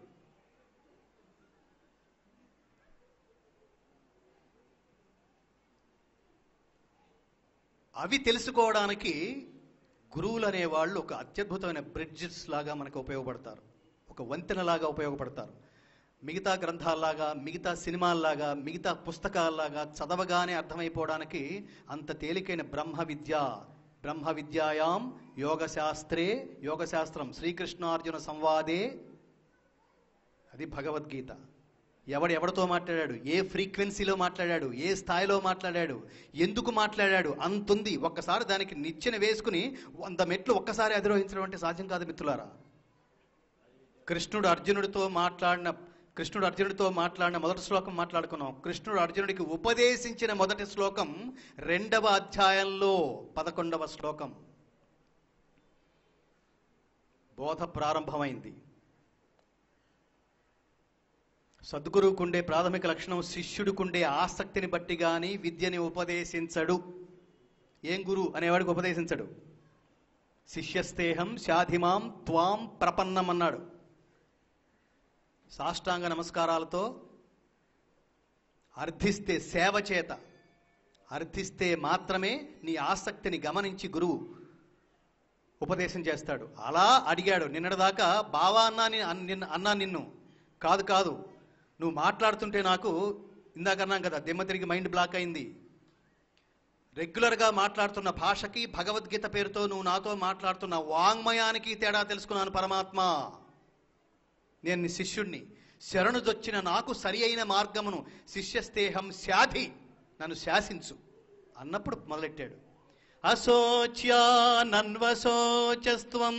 అవి తెలుసుకోవడానికి గురువులు అనేవాళ్ళు ఒక అత్యద్భుతమైన బ్రిడ్జెస్ లాగా మనకు ఉపయోగపడతారు ఒక వంతెనలాగా ఉపయోగపడతారు మిగతా గ్రంథాల్లాగా మిగతా సినిమాల్లాగా మిగతా పుస్తకాల్లాగా చదవగానే అర్థమైపోవడానికి అంత తేలికైన బ్రహ్మ విద్య బ్రహ్మ విద్యాయాం యోగశాస్త్రే యోగశాస్త్రం శ్రీకృష్ణార్జున సంవాదే అది భగవద్గీత ఎవడు ఎవరితో మాట్లాడాడు ఏ ఫ్రీక్వెన్సీలో మాట్లాడాడు ఏ స్థాయిలో మాట్లాడాడు ఎందుకు మాట్లాడాడు అంతుంది ఒక్కసారి దానికి నిచ్చెన వేసుకుని వంద మెట్లు ఒక్కసారి అధిరోహించడం అంటే సాధ్యం కాదు మిత్రులారా కృష్ణుడు అర్జునుడితో మాట్లాడిన కృష్ణుడు అర్జునుడితో మాట్లాడిన మొదటి శ్లోకం మాట్లాడుకున్నాం కృష్ణుడు అర్జునుడికి ఉపదేశించిన మొదటి శ్లోకం రెండవ అధ్యాయంలో పదకొండవ శ్లోకం బోధ ప్రారంభమైంది సద్గురువుకుండే ప్రాథమిక లక్షణం శిష్యుడికుండే ఆసక్తిని బట్టి గాని విద్యని ఉపదేశించడు ఏం గురు అనేవాడికి ఉపదేశించడు శిష్యస్తేహం శాధిమాం త్వాం ప్రపన్నం అన్నాడు సాష్టాంగ నమస్కారాలతో అర్థిస్తే సేవ చేత అర్థిస్తే మాత్రమే నీ ఆసక్తిని గమనించి గురువు ఉపదేశం చేస్తాడు అలా అడిగాడు నిన్నటిదాకా బావా అన్నా ని- అన్- నిన్న- అన్నా నిన్ను కాదు కాదు నువ్వు మాట్లాడుతుంటే నాకు ఇందాక అన్నాం కదా దిమ్మ తిరిగి మైండ్ బ్లాక్ అయింది రెగ్యులర్గా మాట్లాడుతున్న భాషకి భగవద్గీత పేరుతో నువ్వు నాతో మాట్లాడుతున్న వాంగ్మయానికి తేడా తెలుసుకున్నాను పరమాత్మ నేను నీ శిష్యుణ్ణి శరణుదొచ్చిన నాకు సరి అయిన మార్గమును శిష్యస్తేహం శాధి నన్ను శాసించు అన్నప్పుడు మొదలెట్టాడు అశోచ్యానన్వశోచస్త్వం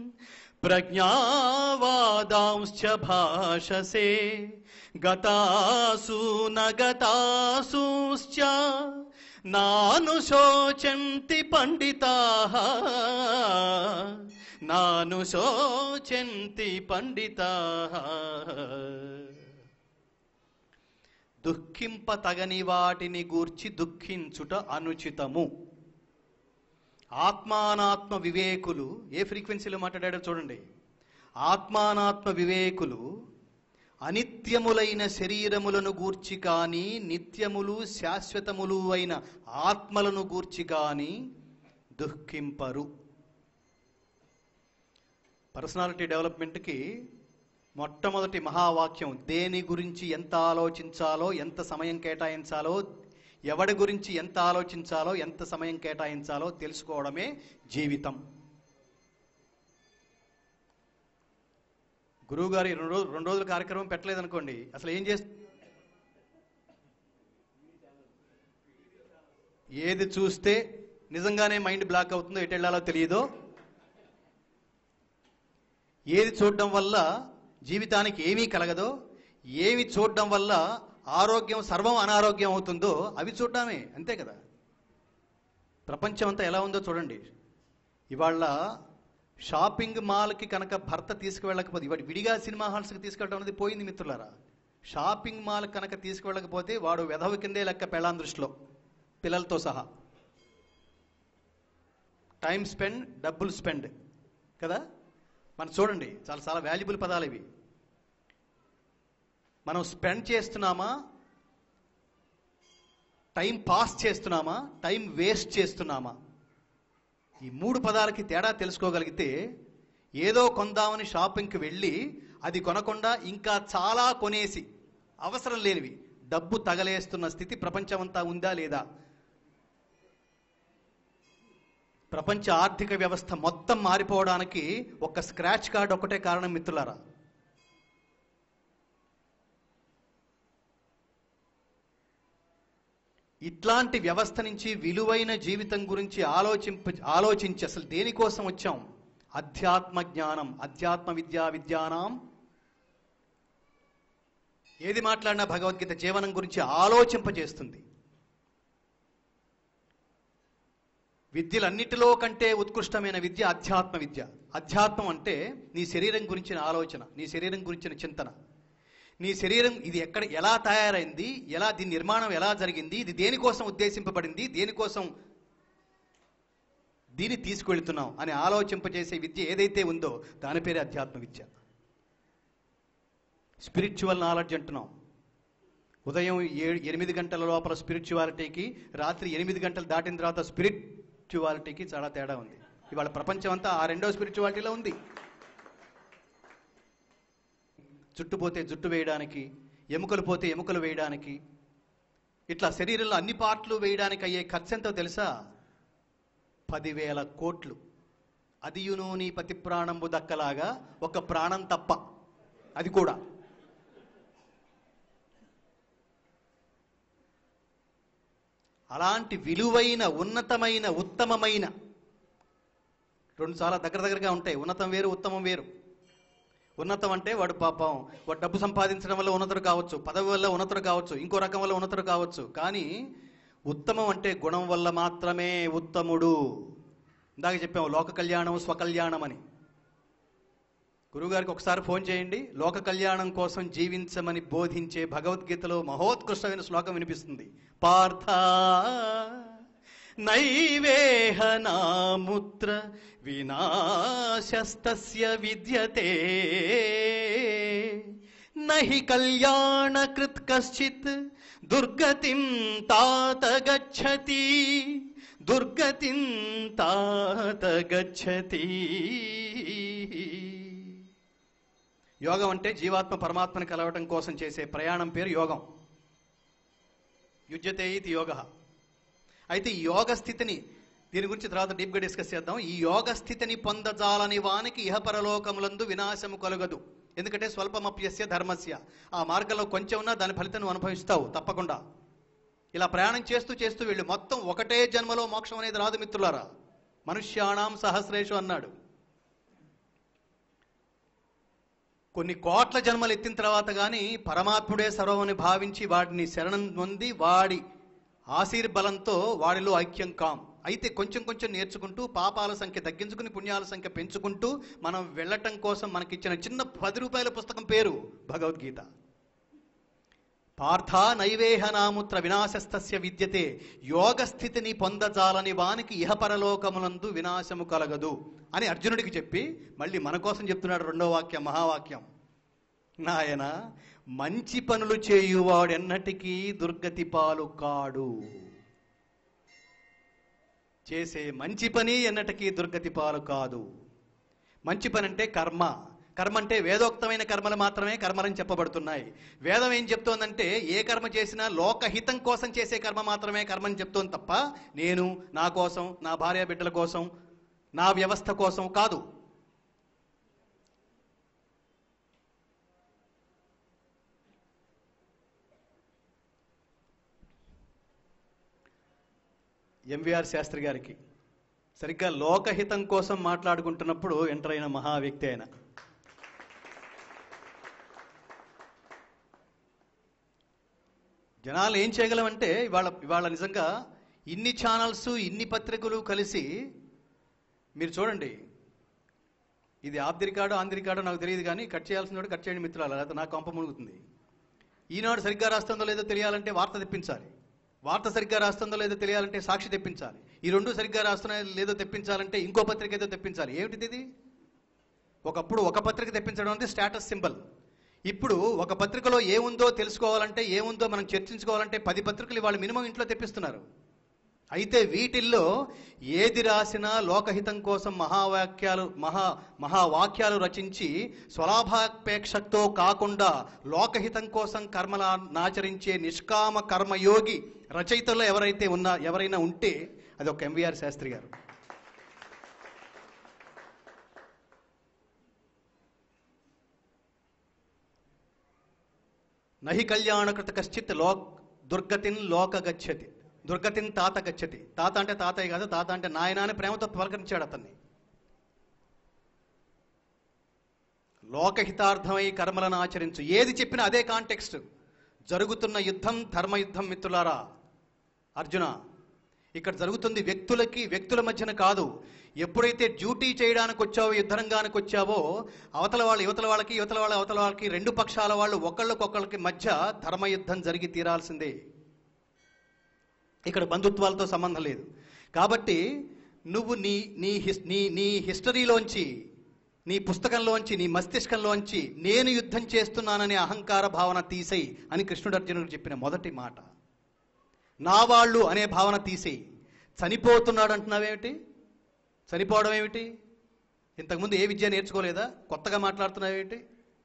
ప్రజ్ఞావాదాంశ్చ భాషసే గతాసు నగతాసూశ్చ నాను శోచంతి పండితాః నాను శోచంతి పండితాః దుఃఖింప తగని వాటిని గూర్చి దుఃఖించుట అనుచితము ఆత్మానాత్మ వివేకులు ఏ ఫ్రీక్వెన్సీలో మాట్లాడాడో చూడండి ఆత్మానాత్మ వివేకులు అనిత్యములైన శరీరములను గూర్చి కాని నిత్యములు శాశ్వతములు అయిన ఆత్మలను గూర్చి కాని దుఃఖింపరు పర్సనాలిటీ డెవలప్మెంట్కి మొట్టమొదటి మహావాక్యం దేని గురించి ఎంత ఆలోచించాలో ఎంత సమయం కేటాయించాలో ఎవడి గురించి ఎంత ఆలోచించాలో ఎంత సమయం కేటాయించాలో తెలుసుకోవడమే జీవితం గురువు గారు రెండు రోజులు రెండు రోజుల కార్యక్రమం పెట్టలేదనుకోండి అసలు ఏం చేస్త ఏది చూస్తే నిజంగానే మైండ్ బ్లాక్ అవుతుందో ఎటు వెళ్ళాలో తెలియదో ఏది చూడడం వల్ల జీవితానికి ఏమీ కలగదో ఏమి చూడడం వల్ల ఆరోగ్యం సర్వం అనారోగ్యం అవుతుందో అవి చూడడమే అంతే కదా ప్రపంచం అంతా ఎలా ఉందో చూడండి ఇవాళ షాపింగ్ మాల్కి కనుక భర్త తీసుకువెళ్ళకపోతే ఇవాడు విడిగా సినిమా హాల్స్కి తీసుకెళ్ళడం అనేది పోయింది మిత్రులారా షాపింగ్ మాల్ కనుక తీసుకువెళ్ళకపోతే వాడు వెధవ కిందే లెక్క పెళ్ళాం దృష్టిలో పిల్లలతో సహా టైం స్పెండ్ డబ్బులు స్పెండ్ కదా మనం చూడండి చాలా చాలా వాల్యుబుల్ పదాలు ఇవి మనం స్పెండ్ చేస్తున్నామా టైం పాస్ చేస్తున్నామా టైం వేస్ట్ చేస్తున్నామా ఈ మూడు పదాలకి తేడా తెలుసుకోగలిగితే ఏదో కొందామని షాపింగ్కి వెళ్ళి అది కొనకుండా ఇంకా చాలా కొనేసి అవసరం లేనివి డబ్బు తగలేస్తున్న స్థితి ప్రపంచమంతా ఉందా లేదా ప్రపంచ ఆర్థిక వ్యవస్థ మొత్తం మారిపోవడానికి ఒక స్క్రాచ్ కార్డ్ ఒకటే కారణం మిత్రులారా ఇట్లాంటి వ్యవస్థ నుంచి విలువైన జీవితం గురించి ఆలోచింప ఆలోచించి అసలు దేనికోసం వచ్చాం అధ్యాత్మ జ్ఞానం అధ్యాత్మ విద్యా విద్యానాం ఏది మాట్లాడినా భగవద్గీత జీవనం గురించి ఆలోచింపజేస్తుంది విద్యలన్నిటిలో కంటే ఉత్కృష్టమైన విద్య అధ్యాత్మ విద్య అధ్యాత్మం అంటే నీ శరీరం గురించిన ఆలోచన నీ శరీరం గురించిన చింతన నీ శరీరం ఇది ఎక్కడ ఎలా తయారైంది ఎలా దీని నిర్మాణం ఎలా జరిగింది ఇది దేనికోసం ఉద్దేశింపబడింది దేనికోసం దీన్ని తీసుకువెళ్తున్నాం అని ఆలోచింపజేసే విద్య ఏదైతే ఉందో దాని పేరే అధ్యాత్మ విద్య స్పిరిచువల్ నాలెడ్జ్ అంటున్నాం ఉదయం ఏడు ఎనిమిది గంటల లోపల స్పిరిచువాలిటీకి రాత్రి ఎనిమిది గంటలు దాటిన తర్వాత స్పిరిచువాలిటీకి చాలా తేడా ఉంది ఇవాళ ప్రపంచం అంతా ఆ రెండో స్పిరిచువాలిటీలో ఉంది జుట్టు పోతే జుట్టు వేయడానికి ఎముకలు పోతే ఎముకలు వేయడానికి ఇట్లా శరీరంలో అన్ని పార్ట్లు వేయడానికి అయ్యే ఖర్చు ఎంతో తెలుసా పదివేల కోట్లు అదియును నీ పతి ప్రాణంబు దక్కలాగా ఒక ప్రాణం తప్ప అది కూడా అలాంటి విలువైన ఉన్నతమైన ఉత్తమమైన రెండు చాలా దగ్గర దగ్గరగా ఉంటాయి ఉన్నతం వేరు ఉత్తమం వేరు ఉన్నతం అంటే వాడు పాపం వాడు డబ్బు సంపాదించడం వల్ల ఉన్నతుడు కావచ్చు పదవి వల్ల ఉన్నతుడు కావచ్చు ఇంకో రకం వల్ల ఉన్నతుడు కావచ్చు కానీ ఉత్తమం అంటే గుణం వల్ల మాత్రమే ఉత్తముడు ఇందాక చెప్పాము లోక కళ్యాణం స్వకల్యాణం అని గురువుగారికి ఒకసారి ఫోన్ చేయండి లోక కళ్యాణం కోసం జీవించమని బోధించే భగవద్గీతలో మహోత్కృష్టమైన శ్లోకం వినిపిస్తుంది పార్థ నైవేహ నాముత్ర వినాశస్తస్య విద్యతే నహి కళ్యాణకృత్ కశ్చిత్ దుర్గతిం తాత గచ్చతి దుర్గతిం తాత గచ్చతి యోగం అంటే జీవాత్మ పరమాత్మని కలవటం కోసం చేసే ప్రయాణం పేరు యోగం యుజ్యతే ఇది యోగ అయితే ఈ యోగ స్థితిని దీని గురించి తర్వాత డీప్గా డిస్కస్ చేద్దాం ఈ యోగ స్థితిని పొందజాలని వానికి ఇహపరలోకములందు వినాశము కలుగదు ఎందుకంటే స్వల్పమప్యస్య ధర్మస్య ఆ మార్గంలో కొంచెం ఉన్నా దాని ఫలితం నువ్వు అనుభవిస్తావు తప్పకుండా ఇలా ప్రయాణం చేస్తూ చేస్తూ వెళ్ళు మొత్తం ఒకటే జన్మలో మోక్షం అనేది రాదు మిత్రులారా మనుష్యాణం సహస్రేషు అన్నాడు కొన్ని కోట్ల జన్మలు ఎత్తిన తర్వాత కానీ పరమాత్ముడే సర్వమని భావించి వాడిని శరణం పొంది వాడి ఆశీర్బలంతో వాడిలో ఐక్యం కాం అయితే కొంచెం కొంచెం నేర్చుకుంటూ పాపాల సంఖ్య తగ్గించుకుని పుణ్యాల సంఖ్య పెంచుకుంటూ మనం వెళ్ళటం కోసం మనకిచ్చిన చిన్న పది రూపాయల పుస్తకం పేరు భగవద్గీత పార్థ నైవేహనాముత్ర వినాశస్తస్య విద్యతే యోగ స్థితిని పొందజాలని వానికి ఇహపరలోకములందు వినాశము కలగదు అని అర్జునుడికి చెప్పి మళ్ళీ మన కోసం చెప్తున్నాడు రెండో వాక్యం మహావాక్యం నాయన మంచి పనులు చేయువాడెన్నటికీ దుర్గతి పాలు కాడు చేసే మంచి పని ఎన్నటికీ దుర్గతి పాలు కాదు మంచి పని అంటే కర్మ కర్మ అంటే వేదోక్తమైన కర్మలు మాత్రమే కర్మలని చెప్పబడుతున్నాయి వేదం ఏం చెప్తోందంటే ఏ కర్మ చేసినా లోకహితం కోసం చేసే కర్మ మాత్రమే కర్మని చెప్తోంది తప్ప నేను నా కోసం నా భార్య బిడ్డల కోసం నా వ్యవస్థ కోసం కాదు ఎంవిఆర్ శాస్త్రి గారికి సరిగ్గా లోకహితం కోసం మాట్లాడుకుంటున్నప్పుడు ఎంటర్ అయిన మహా వ్యక్తి ఆయన జనాలు ఏం చేయగలమంటే ఇవాళ ఇవాళ నిజంగా ఇన్ని ఛానల్స్ ఇన్ని పత్రికలు కలిసి మీరు చూడండి ఇది off the record on the record నాకు తెలియదు కానీ కట్ చేయాల్సిన వాడు కట్ చేయండి మిత్రులు లేకపోతే నాకు కంప మునుగుతుంది ఈనాడు సరిగ్గా రాస్తుందో లేదో తెలియాలంటే వార్త తెప్పించాలి వార్త సరిగ్గా రాస్తుందో లేదో తెలియాలంటే సాక్షి తెప్పించాలి ఈ రెండు సరిగ్గా రాస్తున్నాయో లేదో తెప్పించాలంటే ఇంకో పత్రిక ఏదో తెప్పించాలి ఏమిటిది ఇది ఒకప్పుడు ఒక పత్రిక తెప్పించడం అంటే స్టేటస్ సింబల్ ఇప్పుడు ఒక పత్రికలో ఏముందో తెలుసుకోవాలంటే ఏముందో మనం చర్చించుకోవాలంటే పది పత్రికలు వాళ్ళు మినిమం ఇంట్లో తెప్పిస్తున్నారు అయితే వీటిల్లో ఏది రాసినా లోకహితం కోసం మహావాక్యాలు మహా మహావాక్యాలు రచించి స్వలాభాపేక్షతో కాకుండా లోకహితం కోసం కర్మల నాచరించే నిష్కామ కర్మయోగి రచయితల్లో ఎవరైతే ఉన్నా ఎవరైనా ఉంటే అది ఒక ఎంవిఆర్ శాస్త్రి గారు నహి కళ్యాణకృత కశ్చిత్ లో దుర్గతిన్ లోక గచ్చతి దుర్గతిన్ తాత గచ్చతి తాత అంటే తాతయ్య కాదు తాత అంటే నాయన అని ప్రేమతో పలకరించాడు అతన్ని లోకహితార్థమై కర్మలను ఆచరించు ఏది చెప్పినా అదే కాంటెక్స్ట్ జరుగుతున్న యుద్ధం ధర్మయుద్ధం మిత్రులారా అర్జున ఇక్కడ జరుగుతుంది వ్యక్తులకి వ్యక్తుల మధ్యన కాదు ఎప్పుడైతే డ్యూటీ చేయడానికి వచ్చావో యుద్ధరంగానికి వచ్చావో అవతల వాళ్ళు యువతల వాళ్ళకి యువతల వాళ్ళ అవతల వాళ్ళకి రెండు పక్షాల వాళ్ళు ఒకళ్ళకొకళ్ళకి మధ్య ధర్మయుద్ధం జరిగి తీరాల్సిందే ఇక్కడ బంధుత్వాలతో సంబంధం లేదు కాబట్టి నువ్వు నీ నీ హిస్ నీ నీ హిస్టరీలోంచి నీ పుస్తకంలోంచి నీ మస్తిష్కంలోంచి నేను యుద్ధం చేస్తున్నాననే అహంకార భావన తీసేయి అని కృష్ణుడు అర్జునుడికి చెప్పిన మొదటి మాట నా వాళ్ళు అనే భావన తీసేయి చనిపోతున్నాడు అంటున్నావేమిటి చనిపోవడం ఏమిటి ఇంతకుముందు ఏ విద్య నేర్చుకోలేదా కొత్తగా మాట్లాడుతున్నావేమిటి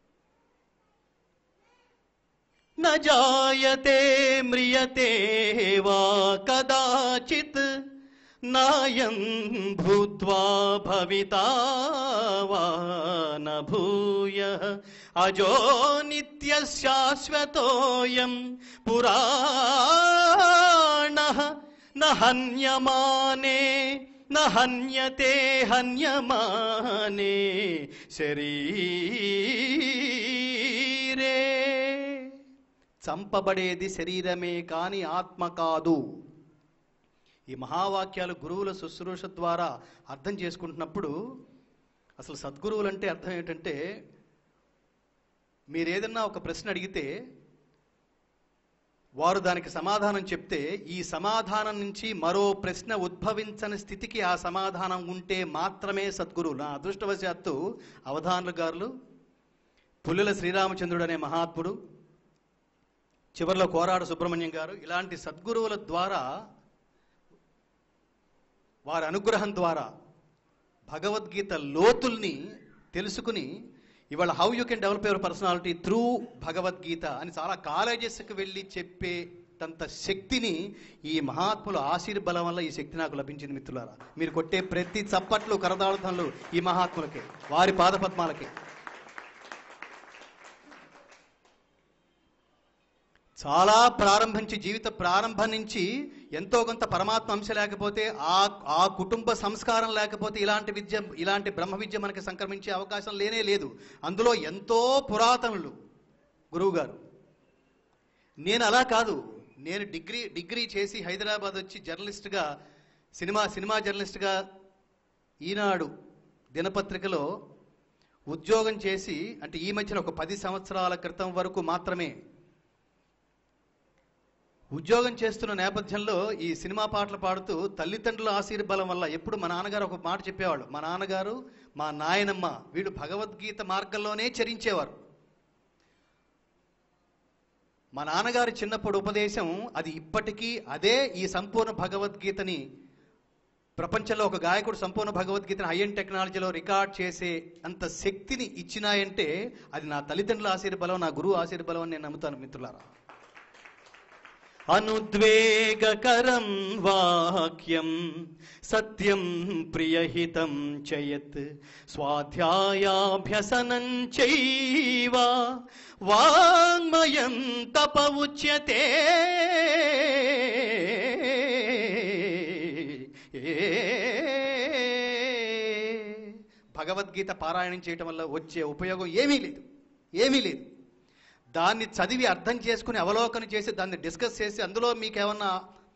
न जायते म्रियते वा कदाचित् नायं भूत्वा भविता वा न भूयः अजो नित्यशाश्वतोऽयं पुराणः न हन्यमाने न हन्यते हन्यमाने శరీరే చంపబడేది శరీరమే కాని ఆత్మ కాదు ఈ మహావాక్యాలు గురువుల శుశ్రూష ద్వారా అర్థం చేసుకుంటున్నప్పుడు అసలు సద్గురువులు అంటే అర్థం ఏంటంటే మీరు ఏదన్నా ఒక ప్రశ్న అడిగితే వారు దానికి సమాధానం చెప్తే ఈ సమాధానం నుంచి మరో ప్రశ్న ఉద్భవించని స్థితికి ఆ సమాధానం ఉంటే మాత్రమే సద్గురువు నా అదృష్టవశాత్తు అవధానులు గారులు పుల్లెల శ్రీరామచంద్రుడు అనే మహాత్ముడు చివరిలో కోరాడు సుబ్రహ్మణ్యం గారు ఇలాంటి సద్గురువుల ద్వారా వారి అనుగ్రహం ద్వారా భగవద్గీత లోతుల్ని తెలుసుకుని ఇవాళ how you can develop your personality through Bhagavad Gita అని చాలా కాలేజెస్కి వెళ్ళి చెప్పేటంత శక్తిని ఈ మహాత్ముల ఆశీర్బలం వల్ల ఈ శక్తి నాకు లభించింది మిత్రులారా మీరు కొట్టే ప్రతి చప్పట్లు కరదాళతలు ఈ మహాత్ములకే వారి పాదపద్మాలకే చాలా ప్రారంభించి జీవిత ప్రారంభం నుంచి ఎంతో కొంత పరమాత్మ అంశ లేకపోతే ఆ ఆ కుటుంబ సంస్కారం లేకపోతే ఇలాంటి విద్య ఇలాంటి బ్రహ్మ విద్య మనకి సంక్రమించే అవకాశం లేనే లేదు అందులో ఎంతో పురాతనులు గురువుగారు నేను అలా కాదు నేను డిగ్రీ డిగ్రీ చేసి హైదరాబాద్ వచ్చి జర్నలిస్ట్గా సినిమా సినిమా జర్నలిస్ట్గా ఈనాడు దినపత్రికలో ఉద్యోగం చేసి అంటే ఈ మధ్యన ఒక పది సంవత్సరాల క్రితం వరకు మాత్రమే ఉద్యోగం చేస్తున్న నేపథ్యంలో ఈ సినిమా పాటలు పాడుతూ తల్లిదండ్రుల ఆశీర్బలం వల్ల ఎప్పుడు మా నాన్నగారు ఒక మాట చెప్పేవాళ్ళు మా నాన్నగారు మా నాయనమ్మ వీడు భగవద్గీత మార్గంలోనే చరించేవారు మా నాన్నగారి చిన్నప్పుడు ఉపదేశం అది ఇప్పటికీ అదే ఈ సంపూర్ణ భగవద్గీతని ప్రపంచంలో ఒక గాయకుడు సంపూర్ణ భగవద్గీతను హైఎండ్ టెక్నాలజీలో రికార్డ్ చేసే అంత శక్తిని ఇచ్చినాయంటే అది నా తల్లిదండ్రుల ఆశీర్బలం నా గురువు ఆశీర్బలం అని నేను నమ్ముతాను మిత్రులారా అనుద్వేగకరం వాక్యం సత్యం ప్రియహితం చయత్ స్వాధ్యాయాభ్యసనం చైవ వాంగ్మయం తప ఉచ్యతే భగవద్గీత పారాయణం చేయటం వల్ల వచ్చే ఉపయోగం ఏమీ లేదు ఏమీ లేదు దాన్ని చదివి అర్థం చేసుకుని అవలోకనం చేసి దాన్ని డిస్కస్ చేసి అందులో మీకు ఏమన్నా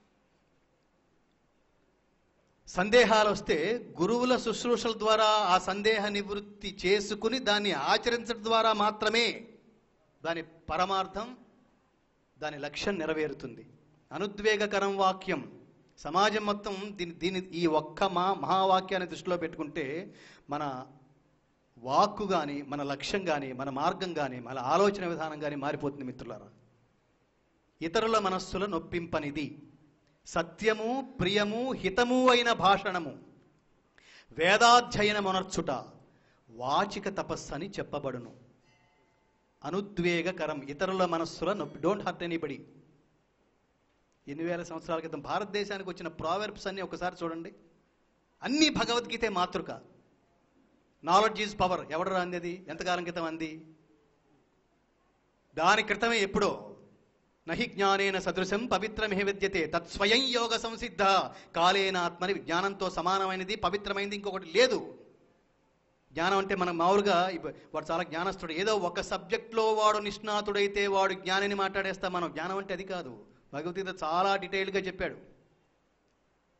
సందేహాలు వస్తే గురువుల శుశ్రూషల ద్వారా ఆ సందేహ నివృత్తి చేసుకుని దాన్ని ఆచరించడం ద్వారా మాత్రమే దాని పరమార్థం దాని లక్ష్యం నెరవేరుతుంది అనుద్వేగకరం వాక్యం సమాజం మొత్తం దీని దీని ఈ ఒక్క మా మహావాక్యాన్ని దృష్టిలో పెట్టుకుంటే మన వాక్కు కానీ మన లక్ష్యం కానీ మన మార్గం కానీ మన ఆలోచన విధానం కానీ మారిపోతుంది మిత్రులారా ఇతరుల మనస్సుల నొప్పింపనిది సత్యము ప్రియము హితము అయిన భాషణము వేదాధ్యయనమునర్చుట వాచిక తపస్సు అని చెప్పబడును అనుద్వేగకరం ఇతరుల మనస్సుల నొప్పి డోంట్ హర్ట్ ఎనీబడి ఎన్ని వేల సంవత్సరాల క్రితం భారతదేశానికి వచ్చిన ప్రావెర్బ్స్ అన్ని ఒకసారి చూడండి అన్ని భగవద్గీతే మాతృక నాలెడ్జ్ ఈజ్ పవర్ ఎవడు అంది అది ఎంతకాలం క్రితం అంది దాని క్రితమే ఎప్పుడో నహి జ్ఞానేన సదృశం పవిత్రమే విద్యతే తత్స్వయం యోగ సంసిద్ధ కాలేన ఆత్మని జ్ఞానంతో సమానమైనది పవిత్రమైనది ఇంకొకటి లేదు జ్ఞానం అంటే మనం మామూలుగా ఇప్పు- వాడు చాలా జ్ఞానస్తుడు ఏదో ఒక సబ్జెక్ట్లో వాడు నిష్ణాతుడైతే వాడు జ్ఞానిని మాట్లాడేస్తాం మనం జ్ఞానం అంటే అది కాదు భగవద్గీత చాలా డీటెయిల్గా చెప్పాడు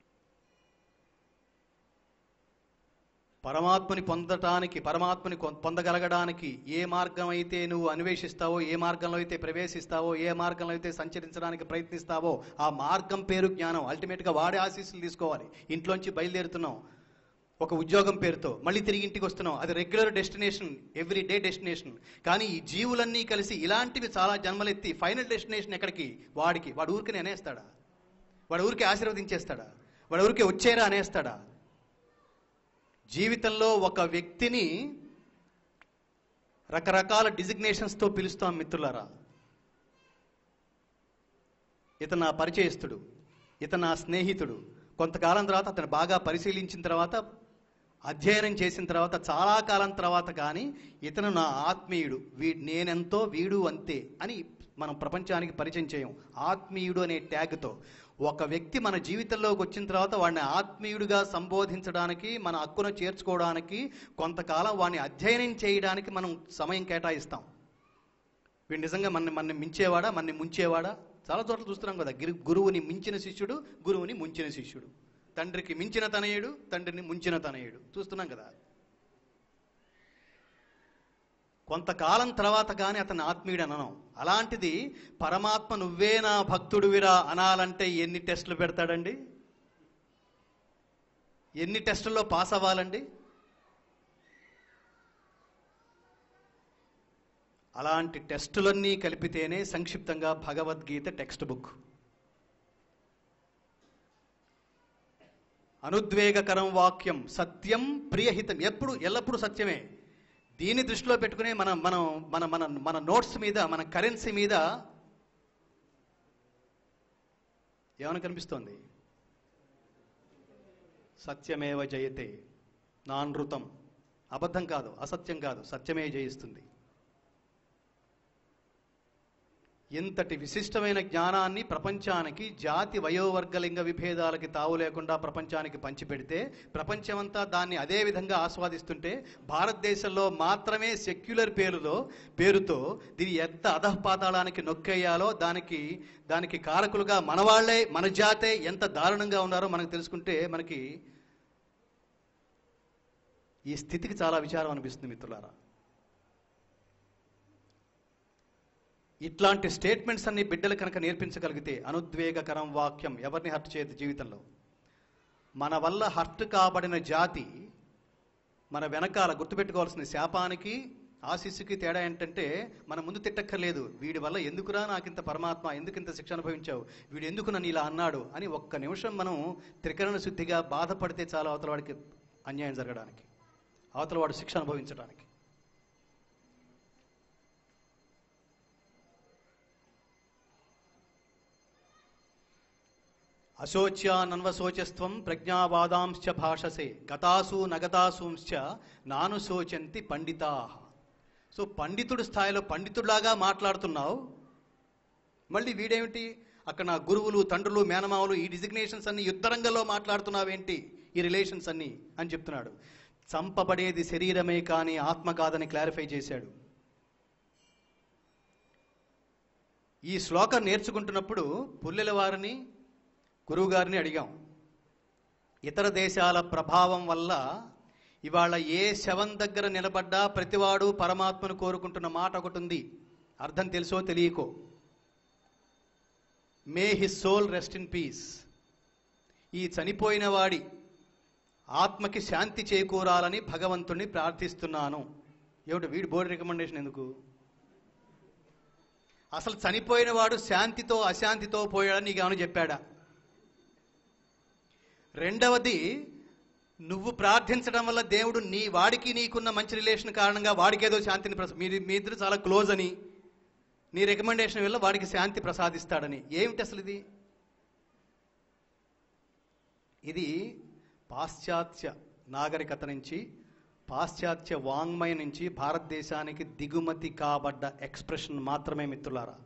పరమాత్మని పొందటానికి పరమాత్మని కొ- పొందగలగడానికి ఏ మార్గం అయితే నువ్వు అన్వేషిస్తావో ఏ మార్గంలో అయితే ప్రవేశిస్తావో ఏ మార్గంలో అయితే సంచరించడానికి ప్రయత్నిస్తావో ఆ మార్గం పేరు జ్ఞానం అల్టిమేట్గా వాడే ఆశీస్సులు తీసుకోవాలి ఇంట్లోంచి బయలుదేరుతున్నాం ఒక ఉద్యోగం పేరుతో మళ్ళీ తిరిగి ఇంటికి వస్తున్నాం అది regular destination every day destination కానీ ఈ జీవులన్నీ కలిసి ఇలాంటివి చాలా జన్మలెత్తి ఫైనల్ డెస్టినేషన్ ఎక్కడికి వాడికి వాడు ఊరికి అనేస్తాడా వాడు ఊరికి ఆశీర్వదించేస్తాడా వాడు ఊరికి వచ్చేరా అనేస్తాడా జీవితంలో ఒక వ్యక్తిని రకరకాల డిజిగ్నేషన్స్తో పిలుస్తాం మిత్రులారా ఇతను నా పరిచయస్తుడు ఇతను నా స్నేహితుడు కొంతకాలం తర్వాత అతను బాగా పరిశీలించిన తర్వాత అధ్యయనం చేసిన తర్వాత చాలా కాలం తర్వాత కానీ ఇతను నా ఆత్మీయుడు వీ నేనెంతో వీడు అంతే అని మనం ప్రపంచానికి పరిచయం చేయం ఆత్మీయుడు అనే ట్యాగ్తో ఒక వ్యక్తి మన జీవితంలోకి వచ్చిన తర్వాత వాడిని ఆత్మీయుడిగా సంబోధించడానికి మన హక్కును చేర్చుకోవడానికి కొంతకాలం వాడిని అధ్యయనం చేయడానికి మనం సమయం కేటాయిస్తాం వీడు నిజంగా మన మన మించేవాడా మన ముంచేవాడా చాలా చోట్ల చూస్తున్నాం కదా గిరు గురువుని మించిన శిష్యుడు గురువుని ముంచిన శిష్యుడు తండ్రికి మించిన తనయుడు తండ్రిని ముంచిన తనయుడు చూస్తున్నాం కదా కొంతకాలం తర్వాత కానీ అతను ఆత్మీయుడు అననం అలాంటిది పరమాత్మ నువ్వే నా భక్తుడివిరా అనాలంటే ఎన్ని టెస్టులు పెడతాడండి ఎన్ని టెస్టుల్లో పాస్ అవ్వాలండి అలాంటి టెస్టులన్నీ కలిపితేనే సంక్షిప్తంగా భగవద్గీత టెక్స్ట్ బుక్ అనుద్వేగకరం వాక్యం సత్యం ప్రియహితం ఎప్పుడు ఎల్లప్పుడూ సత్యమే దీన్ని దృష్టిలో పెట్టుకుని మనం మనం మన మన మన నోట్స్ మీద మన కరెన్సీ మీద ఏమని కనిపిస్తోంది సత్యమేవ జయతే నానృతం అబద్ధం కాదు అసత్యం కాదు సత్యమే జయిస్తుంది ఇంతటి విశిష్టమైన జ్ఞానాన్ని ప్రపంచానికి జాతి వయోవర్గలింగ విభేదాలకి తావు లేకుండా ప్రపంచానికి పంచిపెడితే ప్రపంచమంతా దాన్ని అదే విధంగా ఆస్వాదిస్తుంటే భారతదేశంలో మాత్రమే సెక్యులర్ పేరులో పేరుతో దీని ఎంత అధఃపాతాళానికి నొక్కేయాలో దానికి దానికి కారకులుగా మనవాళ్లే మన జాతే ఎంత దారుణంగా ఉన్నారో మనకు తెలుసుకుంటే మనకి ఈ స్థితికి చాలా విచారం అనిపిస్తుంది మిత్రులారా ఇట్లాంటి స్టేట్మెంట్స్ అన్ని బిడ్డలు కనుక నేర్పించగలిగితే అనుద్వేగకరం వాక్యం ఎవరిని హర్ట్ చేయదు జీవితంలో మన వల్ల హర్ట్ కాబడిన జాతి మన వెనకాల గుర్తుపెట్టుకోవాల్సిన శాపానికి ఆశీస్సుకి తేడా ఏంటంటే మన ముందు తిట్టక్కర్లేదు వీడి వల్ల ఎందుకురా నాకింత పరమాత్మ ఎందుకు ఇంత శిక్ష అనుభవించావు వీడు ఎందుకు నన్ను ఇలా అన్నాడు అని ఒక్క నిమిషం మనం త్రికరణ శుద్ధిగా బాధపడితే చాలా అవతల వాడికి అన్యాయం జరగడానికి అవతల వాడు శిక్ష అనుభవించడానికి అశోచ్యానన్వశోచస్త్వం ప్రజ్ఞావాదాంశ్చ భాషసే గతాసు నగతాసూంశ్చ నాను శోచంతి పండితా సో పండితుడి స్థాయిలో పండితుడిలాగా మాట్లాడుతున్నావు మళ్ళీ వీడేమిటి అక్కడ నా గురువులు తండ్రులు మేనమావులు ఈ డిజిగ్నేషన్స్ అన్ని యుద్ధరంగంలో మాట్లాడుతున్నావేంటి ఈ రిలేషన్స్ అన్ని అని చెప్తున్నాడు చంపబడేది శరీరమే కానీ ఆత్మ కాదని క్లారిఫై చేశాడు ఈ శ్లోకం నేర్చుకుంటున్నప్పుడు పుల్లెల వారిని గురువుగారిని అడిగాం ఇతర దేశాల ప్రభావం వల్ల ఇవాళ ఏ శవం దగ్గర నిలబడ్డా ప్రతివాడు పరమాత్మను కోరుకుంటున్న మాట ఒకటి ఉంది అర్థం తెలుసో తెలియకో may his soul rest in peace ఈ చనిపోయిన వాడి ఆత్మకి శాంతి చేకూరాలని భగవంతుణ్ణి ప్రార్థిస్తున్నాను ఏమిటి వీడి బోర్డు రికమెండేషన్ ఎందుకు అసలు చనిపోయిన వాడు శాంతితో అశాంతితో పోయాడని నీకు ఏమైనా చెప్పాడా రెండవది నువ్వు ప్రార్థించడం వల్ల దేవుడు నీ వాడికి నీకున్న మంచి రిలేషన్ కారణంగా వాడికి ఏదో శాంతిని ప్రస మీ మీ ఇద్దరు చాలా క్లోజ్ అని నీ రికమెండేషన్ వల్ల వాడికి శాంతి ప్రసాదిస్తాడని ఏమిటి అసలు ఇది ఇది పాశ్చాత్య నాగరికత నుంచి పాశ్చాత్య వాంగ్మయం నుంచి భారతదేశానికి దిగుమతి కాబడ్డ ఎక్స్ప్రెషన్ మాత్రమే మిత్రులారా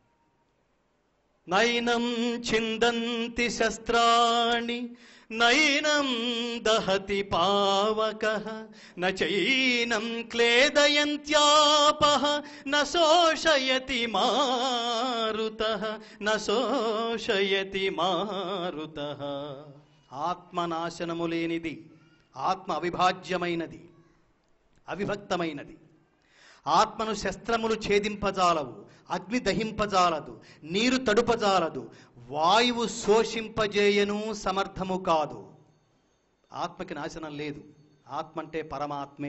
నైనం చిందంతి శస్త్రాణి నైనం దహతి పావక నైనం క్లేదయంత్యాప న శోషయతి మారుత న శోషయతి మారుత ఆత్మనాశనము లేనిది ఆత్మ అవిభాజ్యమైనది అవిభక్తమైనది ఆత్మను శస్త్రములు ఛేదింపజాలవు అగ్ని దహింపజాలదు నీరు తడుపజాలదు వాయువు శోషింపజేయను సమర్థము కాదు ఆత్మకి నాశనం లేదు ఆత్మ అంటే పరమాత్మే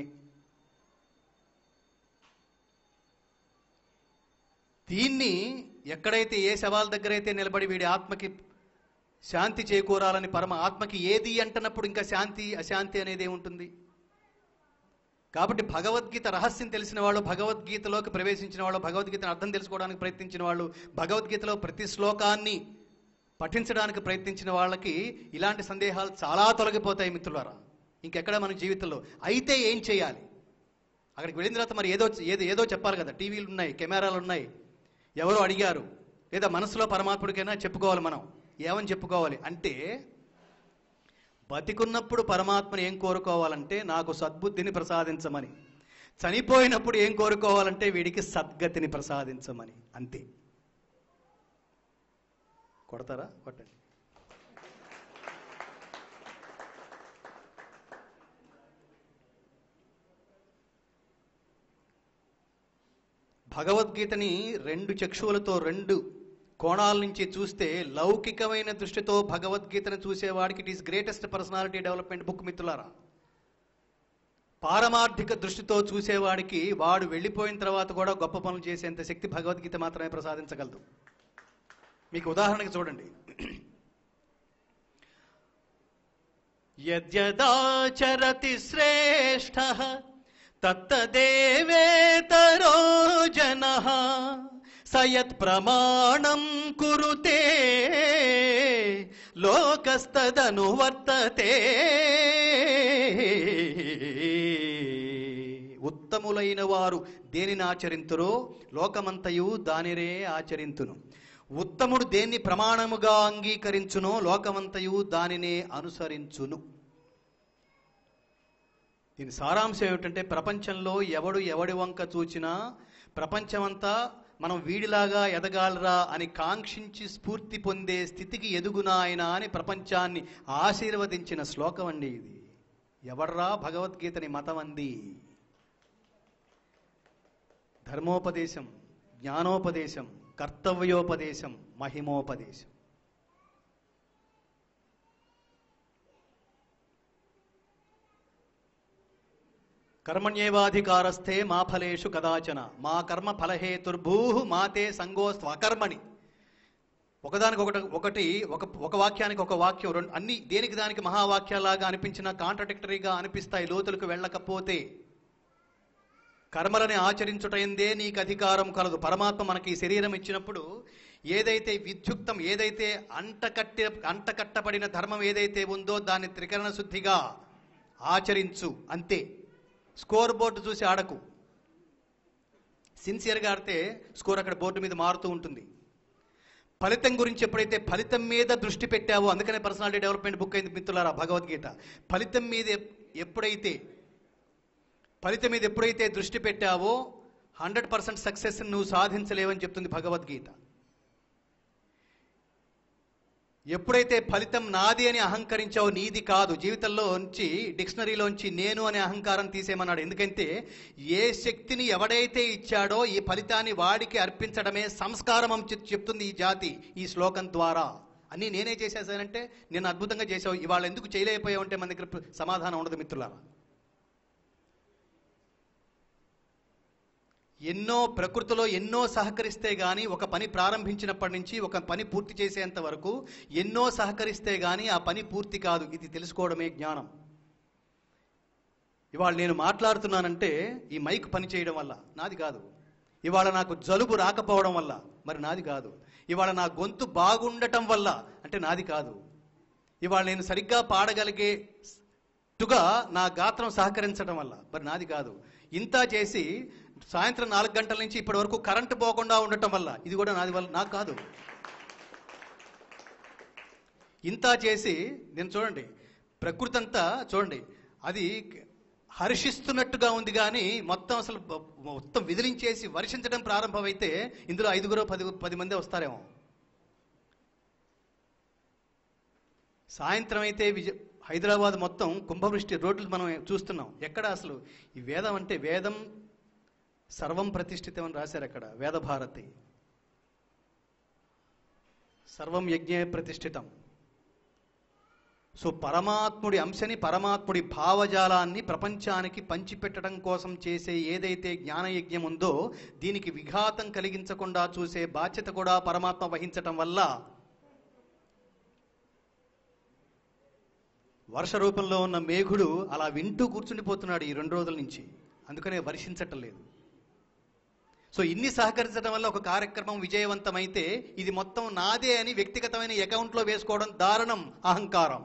దీన్ని ఎక్కడైతే ఏ సవాల్ దగ్గర అయితే నిలబడి వీడి ఆత్మకి శాంతి చేకూరాలని పరమ ఆత్మకి ఏది అంటున్నప్పుడు ఇంకా శాంతి అశాంతి అనేది ఏముంటుంది కాబట్టి భగవద్గీత రహస్యం తెలిసిన వాళ్ళు భగవద్గీతలోకి ప్రవేశించిన వాళ్ళు భగవద్గీతను అర్థం తెలుసుకోవడానికి ప్రయత్నించిన వాళ్ళు భగవద్గీతలో ప్రతి శ్లోకాన్ని పఠించడానికి ప్రయత్నించిన వాళ్ళకి ఇలాంటి సందేహాలు చాలా తొలగిపోతాయి మిత్రులారా ఇంకెక్కడ మన జీవితంలో అయితే ఏం చేయాలి అక్కడికి వెళ్ళిన తర్వాత మరి ఏదో ఏదో ఏదో చెప్పాలి కదా టీవీలు ఉన్నాయి కెమెరాలు ఉన్నాయి ఎవరో అడిగారు లేదా మనసులో పరమాత్ముడికైనా చెప్పుకోవాలి మనం ఏమని చెప్పుకోవాలి అంటే బతికున్నప్పుడు పరమాత్మను ఏం కోరుకోవాలంటే నాకు సద్బుద్ధిని ప్రసాదించమని చనిపోయినప్పుడు ఏం కోరుకోవాలంటే వీడికి సద్గతిని ప్రసాదించమని అంతే కొడతారా కొట్టండి భగవద్గీతని రెండు చక్షువులతో రెండు కోణాల నుంచి చూస్తే లౌకికమైన దృష్టితో భగవద్గీతను చూసేవాడికి it is greatest personality development book మిత్రులారా పారమార్థిక దృష్టితో చూసేవాడికి వాడు వెళ్ళిపోయిన తర్వాత కూడా గొప్ప పనులు చేసేంత శక్తి భగవద్గీత మాత్రమే ప్రసాదించగలదు మీకు ఉదాహరణకి చూడండి యద్యదాచరతి శ్రేష్ఠ తత్తదేవేతరో జన సయత్ ప్రమాణం కురుతే లోకస్తదను వర్తతే ఉత్తములైన వారు దేనిని ఆచరింతురో లోకమంతయు దానిరే ఆచరింతును ఉత్తముడు దేన్ని ప్రమాణముగా అంగీకరించునో లోకమంతయు దానినే అనుసరించును దీని సారాంశం ఏమిటంటే ప్రపంచంలో ఎవడు ఎవడి వంక చూచినా ప్రపంచమంతా మనం వీడిలాగా ఎదగాలరా అని కాంక్షించి స్ఫూర్తి పొందే స్థితికి ఎదుగునా ఆయన అని ప్రపంచాన్ని ఆశీర్వదించిన శ్లోకం అండి ఇది ఎవర్రా భగవద్గీతని మతం అంది ధర్మోపదేశం జ్ఞానోపదేశం కర్తవ్యోపదేశం మహిమోపదేశం కర్మణ్యేవాధికారస్థే మా ఫలేషు కదాచన మా కర్మ ఫలహేతుర్భూ మాతే సంగోస్త్వ అకర్మణి ఒకదానికి ఒకటి ఒకటి ఒక ఒక వాక్యానికి ఒక వాక్యం రెండు అన్ని దేనికి దానికి మహావాక్యాలాగా అనిపించిన కాంట్రడిక్టరీగా అనిపిస్తాయి లోతులకు వెళ్ళకపోతే కర్మలని ఆచరించుటందే నీకు అధికారం కలదు పరమాత్మ మనకి ఈ శరీరం ఇచ్చినప్పుడు ఏదైతే విద్యుక్తం ఏదైతే అంటకట్టి అంటకట్టబడిన ధర్మం ఏదైతే ఉందో దాన్ని త్రికరణ శుద్ధిగా ఆచరించు అంతే స్కోర్ బోర్డు చూసి ఆడకు సిన్సియర్గా ఆడితే స్కోర్ అక్కడ బోర్డు మీద మారుతూ ఉంటుంది ఫలితం గురించి ఎప్పుడైతే ఫలితం మీద దృష్టి పెట్టావో అందుకనే పర్సనాలిటీ డెవలప్మెంట్ బుక్ అయింది మిత్రులారా భగవద్గీత ఫలితం మీద ఎప్- ఎప్పుడైతే ఫలితం మీద ఎప్పుడైతే దృష్టి పెట్టావో హండ్రెడ్ పర్సెంట్ సక్సెస్ నువ్వు సాధించలేవని చెప్తుంది భగవద్గీత ఎప్పుడైతే ఫలితం నాది అని అహంకరించావో నీది కాదు జీవితంలో నుంచి డిక్షనరీలోంచి నేను అనే అహంకారం తీసేయమన్నాడు ఎందుకంటే ఏ శక్తిని ఎవడైతే ఇచ్చాడో ఈ ఫలితాన్ని వాడికి అర్పించడమే సంస్కారం అని చెప్- చెప్తుంది ఈ జాతి ఈ శ్లోకం ద్వారా అన్నీ నేనే చేసేసానంటే నేను అద్భుతంగా చేసావు ఇవాళ ఎందుకు చేయలేకపోయావు అంటే మన దగ్గర ప్ర- సమాధానం ఉండదు మిత్రులారా ఎన్నో ప్రకృతిలో ఎన్నో సహకరిస్తే గాని ఒక పని ప్రారంభించినప్పటి నుంచి ఒక పని పూర్తి చేసేంత వరకు ఎన్నో సహకరిస్తే గాని ఆ పని పూర్తి కాదు ఇది తెలుసుకోవడమే జ్ఞానం ఇవాళ నేను మాట్లాడుతున్నానంటే ఈ మైక్ పని చేయడం వల్ల నాది కాదు ఇవాళ నాకు జలుబు రాకపోవడం వల్ల మరి నాది కాదు ఇవాళ నా గొంతు బాగుండటం వల్ల అంటే నాది కాదు ఇవాళ నేను సరిగ్గా పాడగలిగే టుగా నా గాత్రం సహకరించడం వల్ల మరి నాది కాదు ఇంత చేసి సాయంత్రం నాలుగు గంటల నుంచి ఇప్పటి వరకు కరెంటు పోకుండా ఉండటం వల్ల ఇది కూడా నాది వల్ల నాకు కాదు ఇంత చేసి నేను చూడండి ప్రకృతి అంతా చూడండి అది హర్షిస్తున్నట్టుగా ఉంది కానీ మొత్తం అసలు బ- మొత్తం విదిలించేసి వర్షించడం ప్రారంభమైతే ఇందులో ఐదుగురు పది పది మంది వస్తారేమో సాయంత్రం అయితే విజ హైదరాబాద్ మొత్తం కుంభవృష్టి రోడ్లు మనం చూస్తున్నాం ఎక్కడ అసలు ఈ వేదం అంటే వేదం సర్వం ప్రతిష్ఠితం అని రాశారు అక్కడ వేదభారతి సర్వం యజ్ఞే ప్రతిష్ఠితం సో పరమాత్ముడి అంశని పరమాత్ముడి భావజాలాన్ని ప్రపంచానికి పంచిపెట్టడం కోసం చేసే ఏదైతే జ్ఞానయజ్ఞం ఉందో దీనికి విఘాతం కలిగించకుండా చూసే బాధ్యత కూడా పరమాత్మ వహించటం వల్ల వర్ష రూపంలో ఉన్న మేఘుడు అలా వింటూ కూర్చుండిపోతున్నాడు ఈ రెండు రోజుల నుంచి అందుకనే వర్షించటం లేదు సో ఇన్ని సహకరించడం వల్ల ఒక కార్యక్రమం విజయవంతమైతే ఇది మొత్తం నాదే అని వ్యక్తిగతమైన అకౌంట్లో వేసుకోవడం దారుణం అహంకారం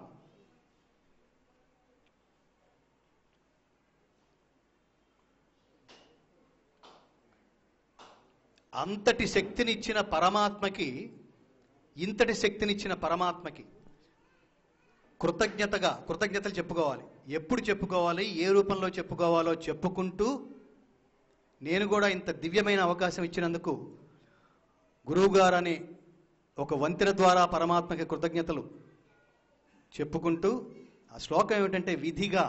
అంతటి శక్తినిచ్చిన పరమాత్మకి ఇంతటి శక్తినిచ్చిన పరమాత్మకి కృతజ్ఞతగా కృతజ్ఞతలు చెప్పుకోవాలి ఎప్పుడు చెప్పుకోవాలి ఏ రూపంలో చెప్పుకోవాలో చెప్పుకుంటూ నేను కూడా ఇంత దివ్యమైన అవకాశం ఇచ్చినందుకు గురువుగారు అనే ఒక వంతెన ద్వారా పరమాత్మకి కృతజ్ఞతలు చెప్పుకుంటూ ఆ శ్లోకం ఏమిటంటే విధిగా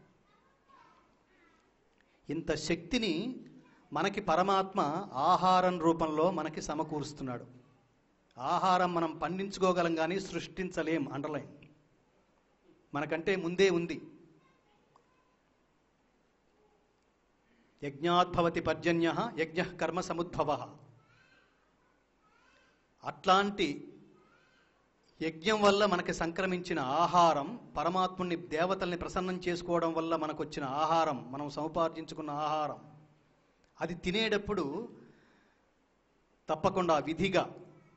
ఇంత శక్తిని మనకి పరమాత్మ ఆహారం రూపంలో మనకి సమకూరుస్తున్నాడు ఆహారం మనం పండించుకోగలం కానీ సృష్టించలేం అండర్లైన్ మనకంటే ముందే ఉంది యజ్ఞాద్భవతి పర్జన్య యజ్ఞ కర్మ సముద్భవ అట్లాంటి యజ్ఞం వల్ల మనకి సంక్రమించిన ఆహారం పరమాత్ముని దేవతల్ని ప్రసన్నం చేసుకోవడం వల్ల మనకు వచ్చిన ఆహారం మనం సముపార్జించుకున్న ఆహారం అది తినేటప్పుడు తప్పకుండా విధిగా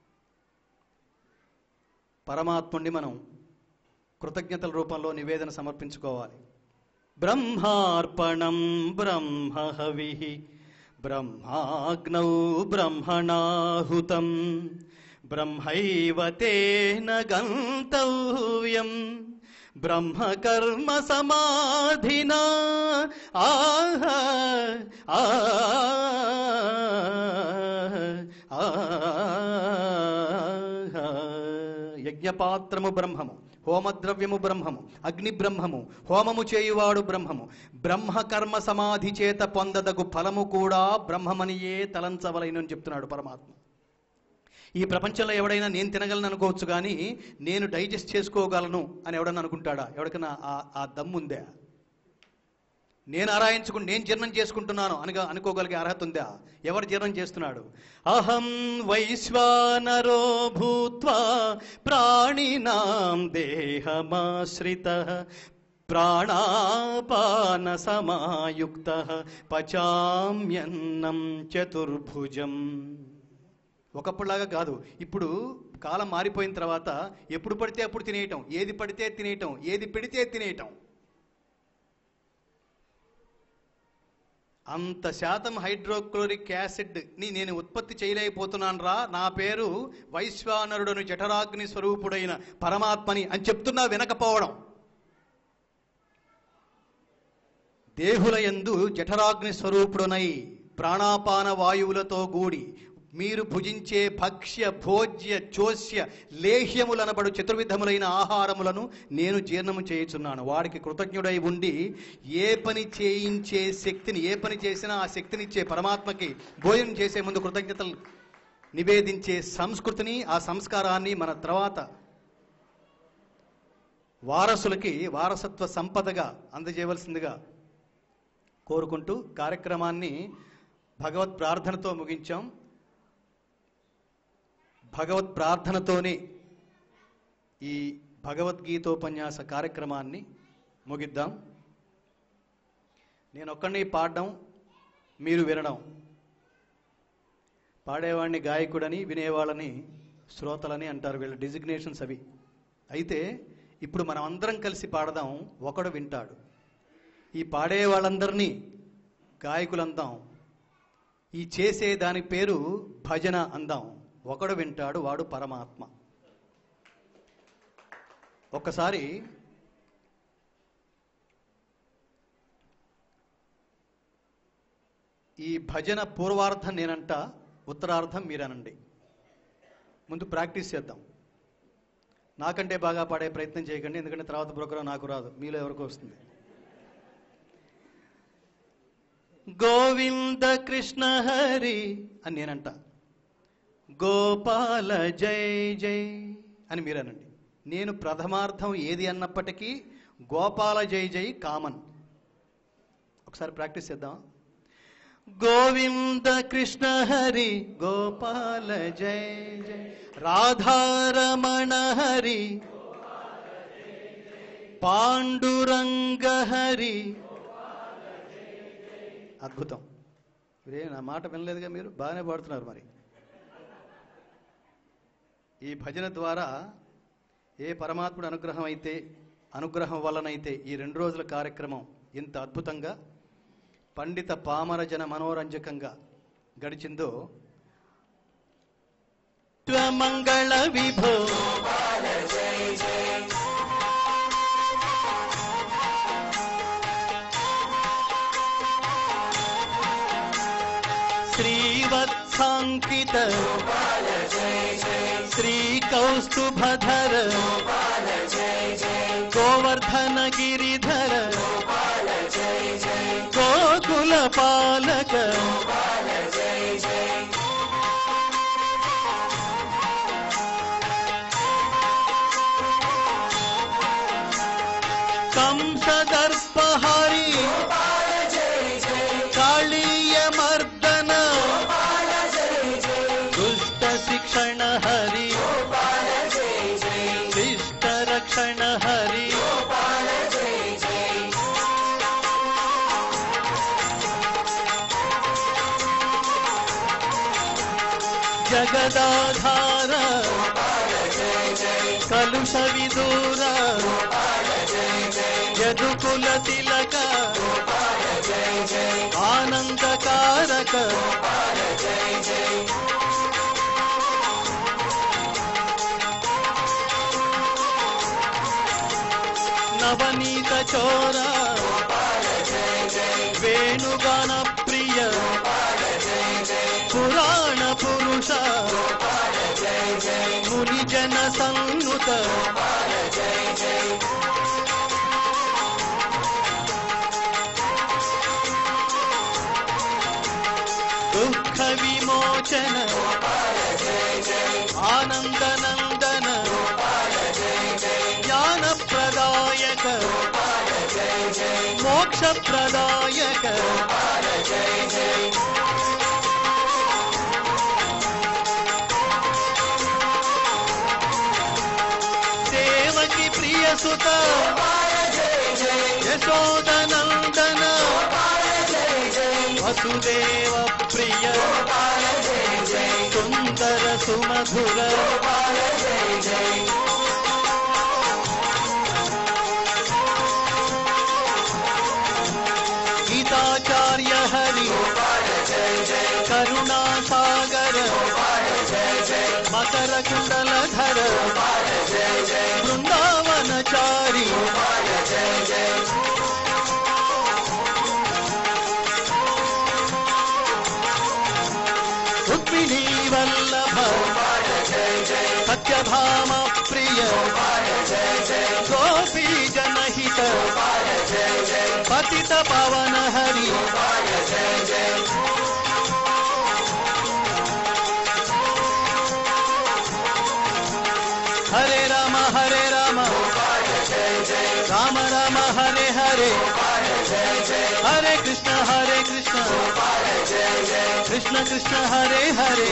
పరమాత్ముడిని మనం కృతజ్ఞతల రూపంలో నివేదన సమర్పించుకోవాలి బ్రహ్మార్పణం బ్రహ్మహవి బ్రహ్మాగ్నౌ బ్రహ్మణాహుతం బ్రహ్మైవ తేన గంతవ్యం బ్రహ్మకర్మ సమాధినా ఆహ యజ్ఞపాత్రము బ్రహ్మము హోమద్రవ్యము బ్రహ్మము అగ్ని బ్రహ్మము హోమము చేయువాడు బ్రహ్మము బ్రహ్మ కర్మ సమాధి చేత పొందదగు ఫలము కూడా బ్రహ్మమనియే తలంచవలైనని చెప్తున్నాడు పరమాత్మ ఈ ప్రపంచంలో ఎవడైనా నేను తినగలను అనుకోవచ్చు కానీ నేను డైజెస్ట్ చేసుకోగలను అని ఎవడన్నా అనుకుంటాడా ఎవరికైనా ఆ- ఆ దమ్ముందా నేను ఆరాయించుకుని నేను జీర్ణం చేసుకుంటున్నాను అనగా అనుకోగలిగే అర్హత ఉందా ఎవరు జీర్ణం చేస్తున్నాడు అహం వైశ్వానరో భూత్వా ప్రాణినాం దేహమాశ్రిత ప్రాణాపాన సమాయుక్త పచామ్యన్నం చతుర్భుజం ఒకప్పుడులాగా కాదు ఇప్పుడు కాలం మారిపోయిన తర్వాత ఎప్పుడు పడితే అప్పుడు తినేయటం ఏది పడితే తినేయటం ఏది పెడితే తినేయటం అంత శాతం హైడ్రోక్లోరిక్ యాసిడ్ ని నేను ఉత్పత్తి చేయలేకపోతున్నాను రా నా పేరు వైశ్వానరుడను జఠరాగ్ని స్వరూపుడైన పరమాత్మని అని చెప్తున్నా వినకపోవడం దేహుల యందు జఠరాగ్ని స్వరూపుడునై ప్రాణాపాన వాయువులతో కూడి మీరు భుజించే భక్ష్య భోజ్య చోస్య లేహ్యములనబడు చతుర్విధములైన ఆహారములను నేను జీర్ణము చేయుచున్నాను వాడికి కృతజ్ఞుడై ఉండి ఏ పని చేయించే శక్తిని ఏ పని చేసినా ఆ శక్తినిచ్చే పరమాత్మకి భోజనం చేసే ముందు కృతజ్ఞతలు నివేదించే సంస్కృతిని ఆ సంస్కారాన్ని మన తర్వాత వారసులకి వారసత్వ సంపదగా అందజేయవలసిందిగా కోరుకుంటూ కార్యక్రమాన్ని భగవత్ ప్రార్థనతో ముగించాం భగవత్ ప్రార్థనతోనే ఈ భగవద్గీతోపన్యాస కార్యక్రమాన్ని ముగిద్దాం నేను ఒక్కడిని పాడడం మీరు వినడం పాడేవాడిని గాయకుడని వినేవాళ్ళని శ్రోతలని అంటారు వీళ్ళ డిజిగ్నేషన్స్ అవి అయితే ఇప్పుడు మనం అందరం కలిసి పాడదాం ఒకడు వింటాడు ఈ పాడే వాళ్ళందరినీ గాయకులందాం ఈ చేసే దాని పేరు భజన అందాం ఒకడు వింటాడు వాడు పరమాత్మ ఒక్కసారి ఈ భజన పూర్వార్థం నేనంట ఉత్తరార్థం మీరనండి ముందు ప్రాక్టీస్ చేద్దాం నాకంటే బాగా పాడే ప్రయత్నం చేయకండి ఎందుకంటే తర్వాత ప్రోగ్రాం నాకు రాదు మీలో ఎవరికో వస్తుంది గోవింద కృష్ణ హరి అని నేనంట గోపాల జై జై అని మీరనండి నేను ప్రథమార్థం ఏది అన్నప్పటికీ గోపాల జై జై కామన్ ఒకసారి ప్రాక్టీస్ చేద్దాం గోవింద కృష్ణ హరి గోపాల జై జై రాధారమణ హరి పాండురంగ హరి అద్భుతం ఇదే నా మాట వినలేదుగా మీరు బాగానే పాడుతున్నారు మరి ఈ భజన ద్వారా ఏ పరమాత్ముడు అనుగ్రహం అయితే అనుగ్రహం వలనైతే ఈ రెండు రోజుల కార్యక్రమం ఇంత అద్భుతంగా పండిత పామర జన మనోరంజకంగా గడిచిందో మంగళ విభో శ్రీవత్సాంకిత శ్రీకౌస్తుభధర గోవర్ధన గిరిధర గోకుల పాలక కంసదర్పహరి కాళీయ మర్దన దుష్ట శిక్షణ హరి శిష్ట రక్షణ హరి జగదాధార కలుష విదూర యదుకుల తిలక ఆనందకారక నవనీత చోర వేణుగాన ప్రియ పురాణ పురుష ముని జన సంనుత దుఃఖ విమోచన ఆనంద నందన జ్ఞాన ప్రదాయక మోక్ష ప్రదాయక దేవకి ప్రియ సుత యశోదనందన వసుదేవ ప్రియ సుందర సుమధుర గీతాచార్య హరి కరుణా సాగర మకర కుండలధర బృందావనచారి రుక్మిణీ వల్లభ సత్యభామ ప్రియ గోపీ జనహిత పతిత పవన హరి హరే రామ హరే రామ రామ రామ హరే హరే హరే కృష్ణ హరే కృష్ణ కృష్ణ కృష్ణ హరే హరే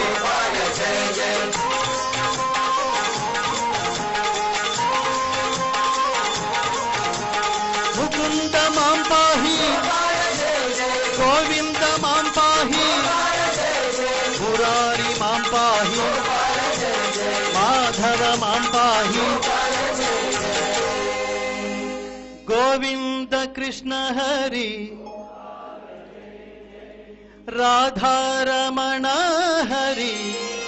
ముకుంద మాం పాహి గోవింద మాం పాహి మురారి మాం పాహి మాధవ మాం పాహి గోవింద కృష్ణ హరి రాధారమణ హరి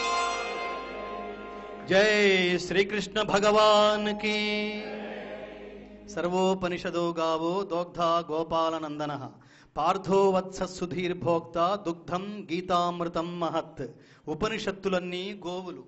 జై శ్రీకృష్ణ భగవాన్ కి సర్వోపనిషదో గావో దోగ్ధా గోపాలనందన పార్థో వత్స సుధీర్భోక్త దుగ్ధం గీతామృతం మహత్ ఉపనిషత్తులన్నీ గోవులు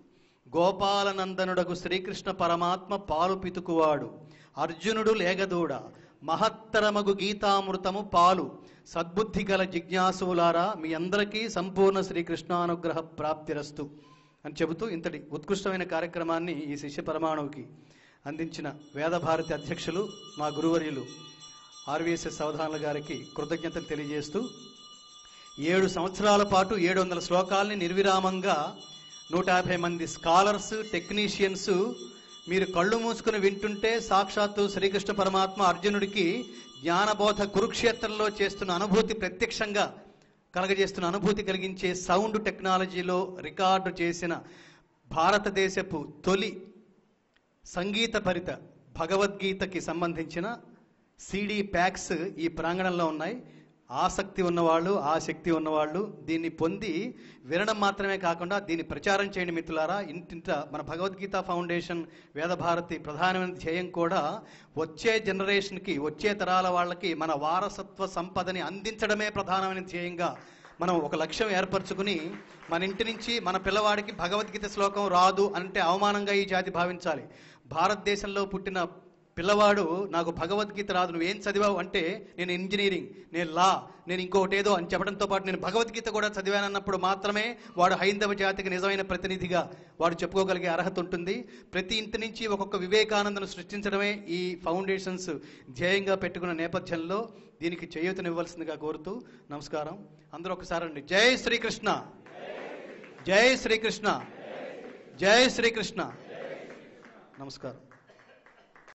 గోపాలనందనుడగు శ్రీకృష్ణ పరమాత్మ పాలు పితుకువాడు అర్జునుడు లేగదూడ మహత్తరమగు గీతామృతము పాలు సద్బుద్ధి గల జిజ్ఞాసులారా మీ అందరికీ సంపూర్ణ శ్రీకృష్ణానుగ్రహ ప్రాప్తిరస్తు అని చెబుతూ ఇంతటి ఉత్కృష్టమైన కార్యక్రమాన్ని ఈ శిష్య పరమాణువుకి అందించిన వేదభారతి అధ్యక్షులు మా గురువర్యులు ఆర్వీఎస్ఎస్ అవధానుల గారికి కృతజ్ఞతలు తెలియజేస్తూ ఏడు సంవత్సరాల పాటు ఏడు వందల శ్లోకాల్ని నిర్విరామంగా నూట యాభై మంది స్కాలర్స్ టెక్నీషియన్స్ మీరు కళ్ళు మూసుకుని వింటుంటే సాక్షాత్తు శ్రీకృష్ణ పరమాత్మ అర్జునుడికి జ్ఞానబోధ కురుక్షేత్రంలో చేస్తున్న అనుభూతి ప్రత్యక్షంగా కలగజేస్తున్న అనుభూతి కలిగించే సౌండ్ టెక్నాలజీలో రికార్డు చేసిన భారతదేశపు తొలి సంగీత భరిత భగవద్గీతకి సంబంధించిన సిడి ప్యాక్స్ ఈ ప్రాంగణంలో ఉన్నాయి ఆసక్తి ఉన్నవాళ్ళు ఆసక్తి ఉన్నవాళ్ళు దీన్ని పొంది వినడం మాత్రమే కాకుండా దీన్ని ప్రచారం చేయండి మిత్రులారా ఇంటింట మన భగవద్గీత ఫౌండేషన్ వేదభారతి ప్రధానమైన ధ్యేయం కూడా వచ్చే జనరేషన్కి వచ్చే తరాల వాళ్ళకి మన వారసత్వ సంపదని అందించడమే ప్రధానమైన ధ్యేయంగా మనం ఒక లక్ష్యం ఏర్పరచుకుని మన ఇంటి నుంచి మన పిల్లవాడికి భగవద్గీత శ్లోకం రాదు అంటే అవమానంగా ఈ జాతి భావించాలి భారతదేశంలో పుట్టిన పిల్లవాడు నాకు భగవద్గీత రాదు నువ్వేం చదివావు అంటే నేను ఇంజనీరింగ్ నేను లా నేను ఇంకొకటి ఏదో అని చెప్పడంతో పాటు నేను భగవద్గీత కూడా చదివానన్నప్పుడు మాత్రమే వాడు హైందవ జాతికి నిజమైన ప్రతినిధిగా వాడు చెప్పుకోగలిగే అర్హత ఉంటుంది ప్రతి ఇంటి నుంచి ఒక్కొక్క వివేకానందను సృష్టించడమే ఈ ఫౌండేషన్స్ ధ్యేయంగా పెట్టుకున్న నేపథ్యంలో దీనికి చేయూతనివ్వాల్సిందిగా కోరుతూ నమస్కారం అందరూ ఒకసారి అండి జై శ్రీకృష్ణ జై శ్రీకృష్ణ జై శ్రీకృష్ణ నమస్కారం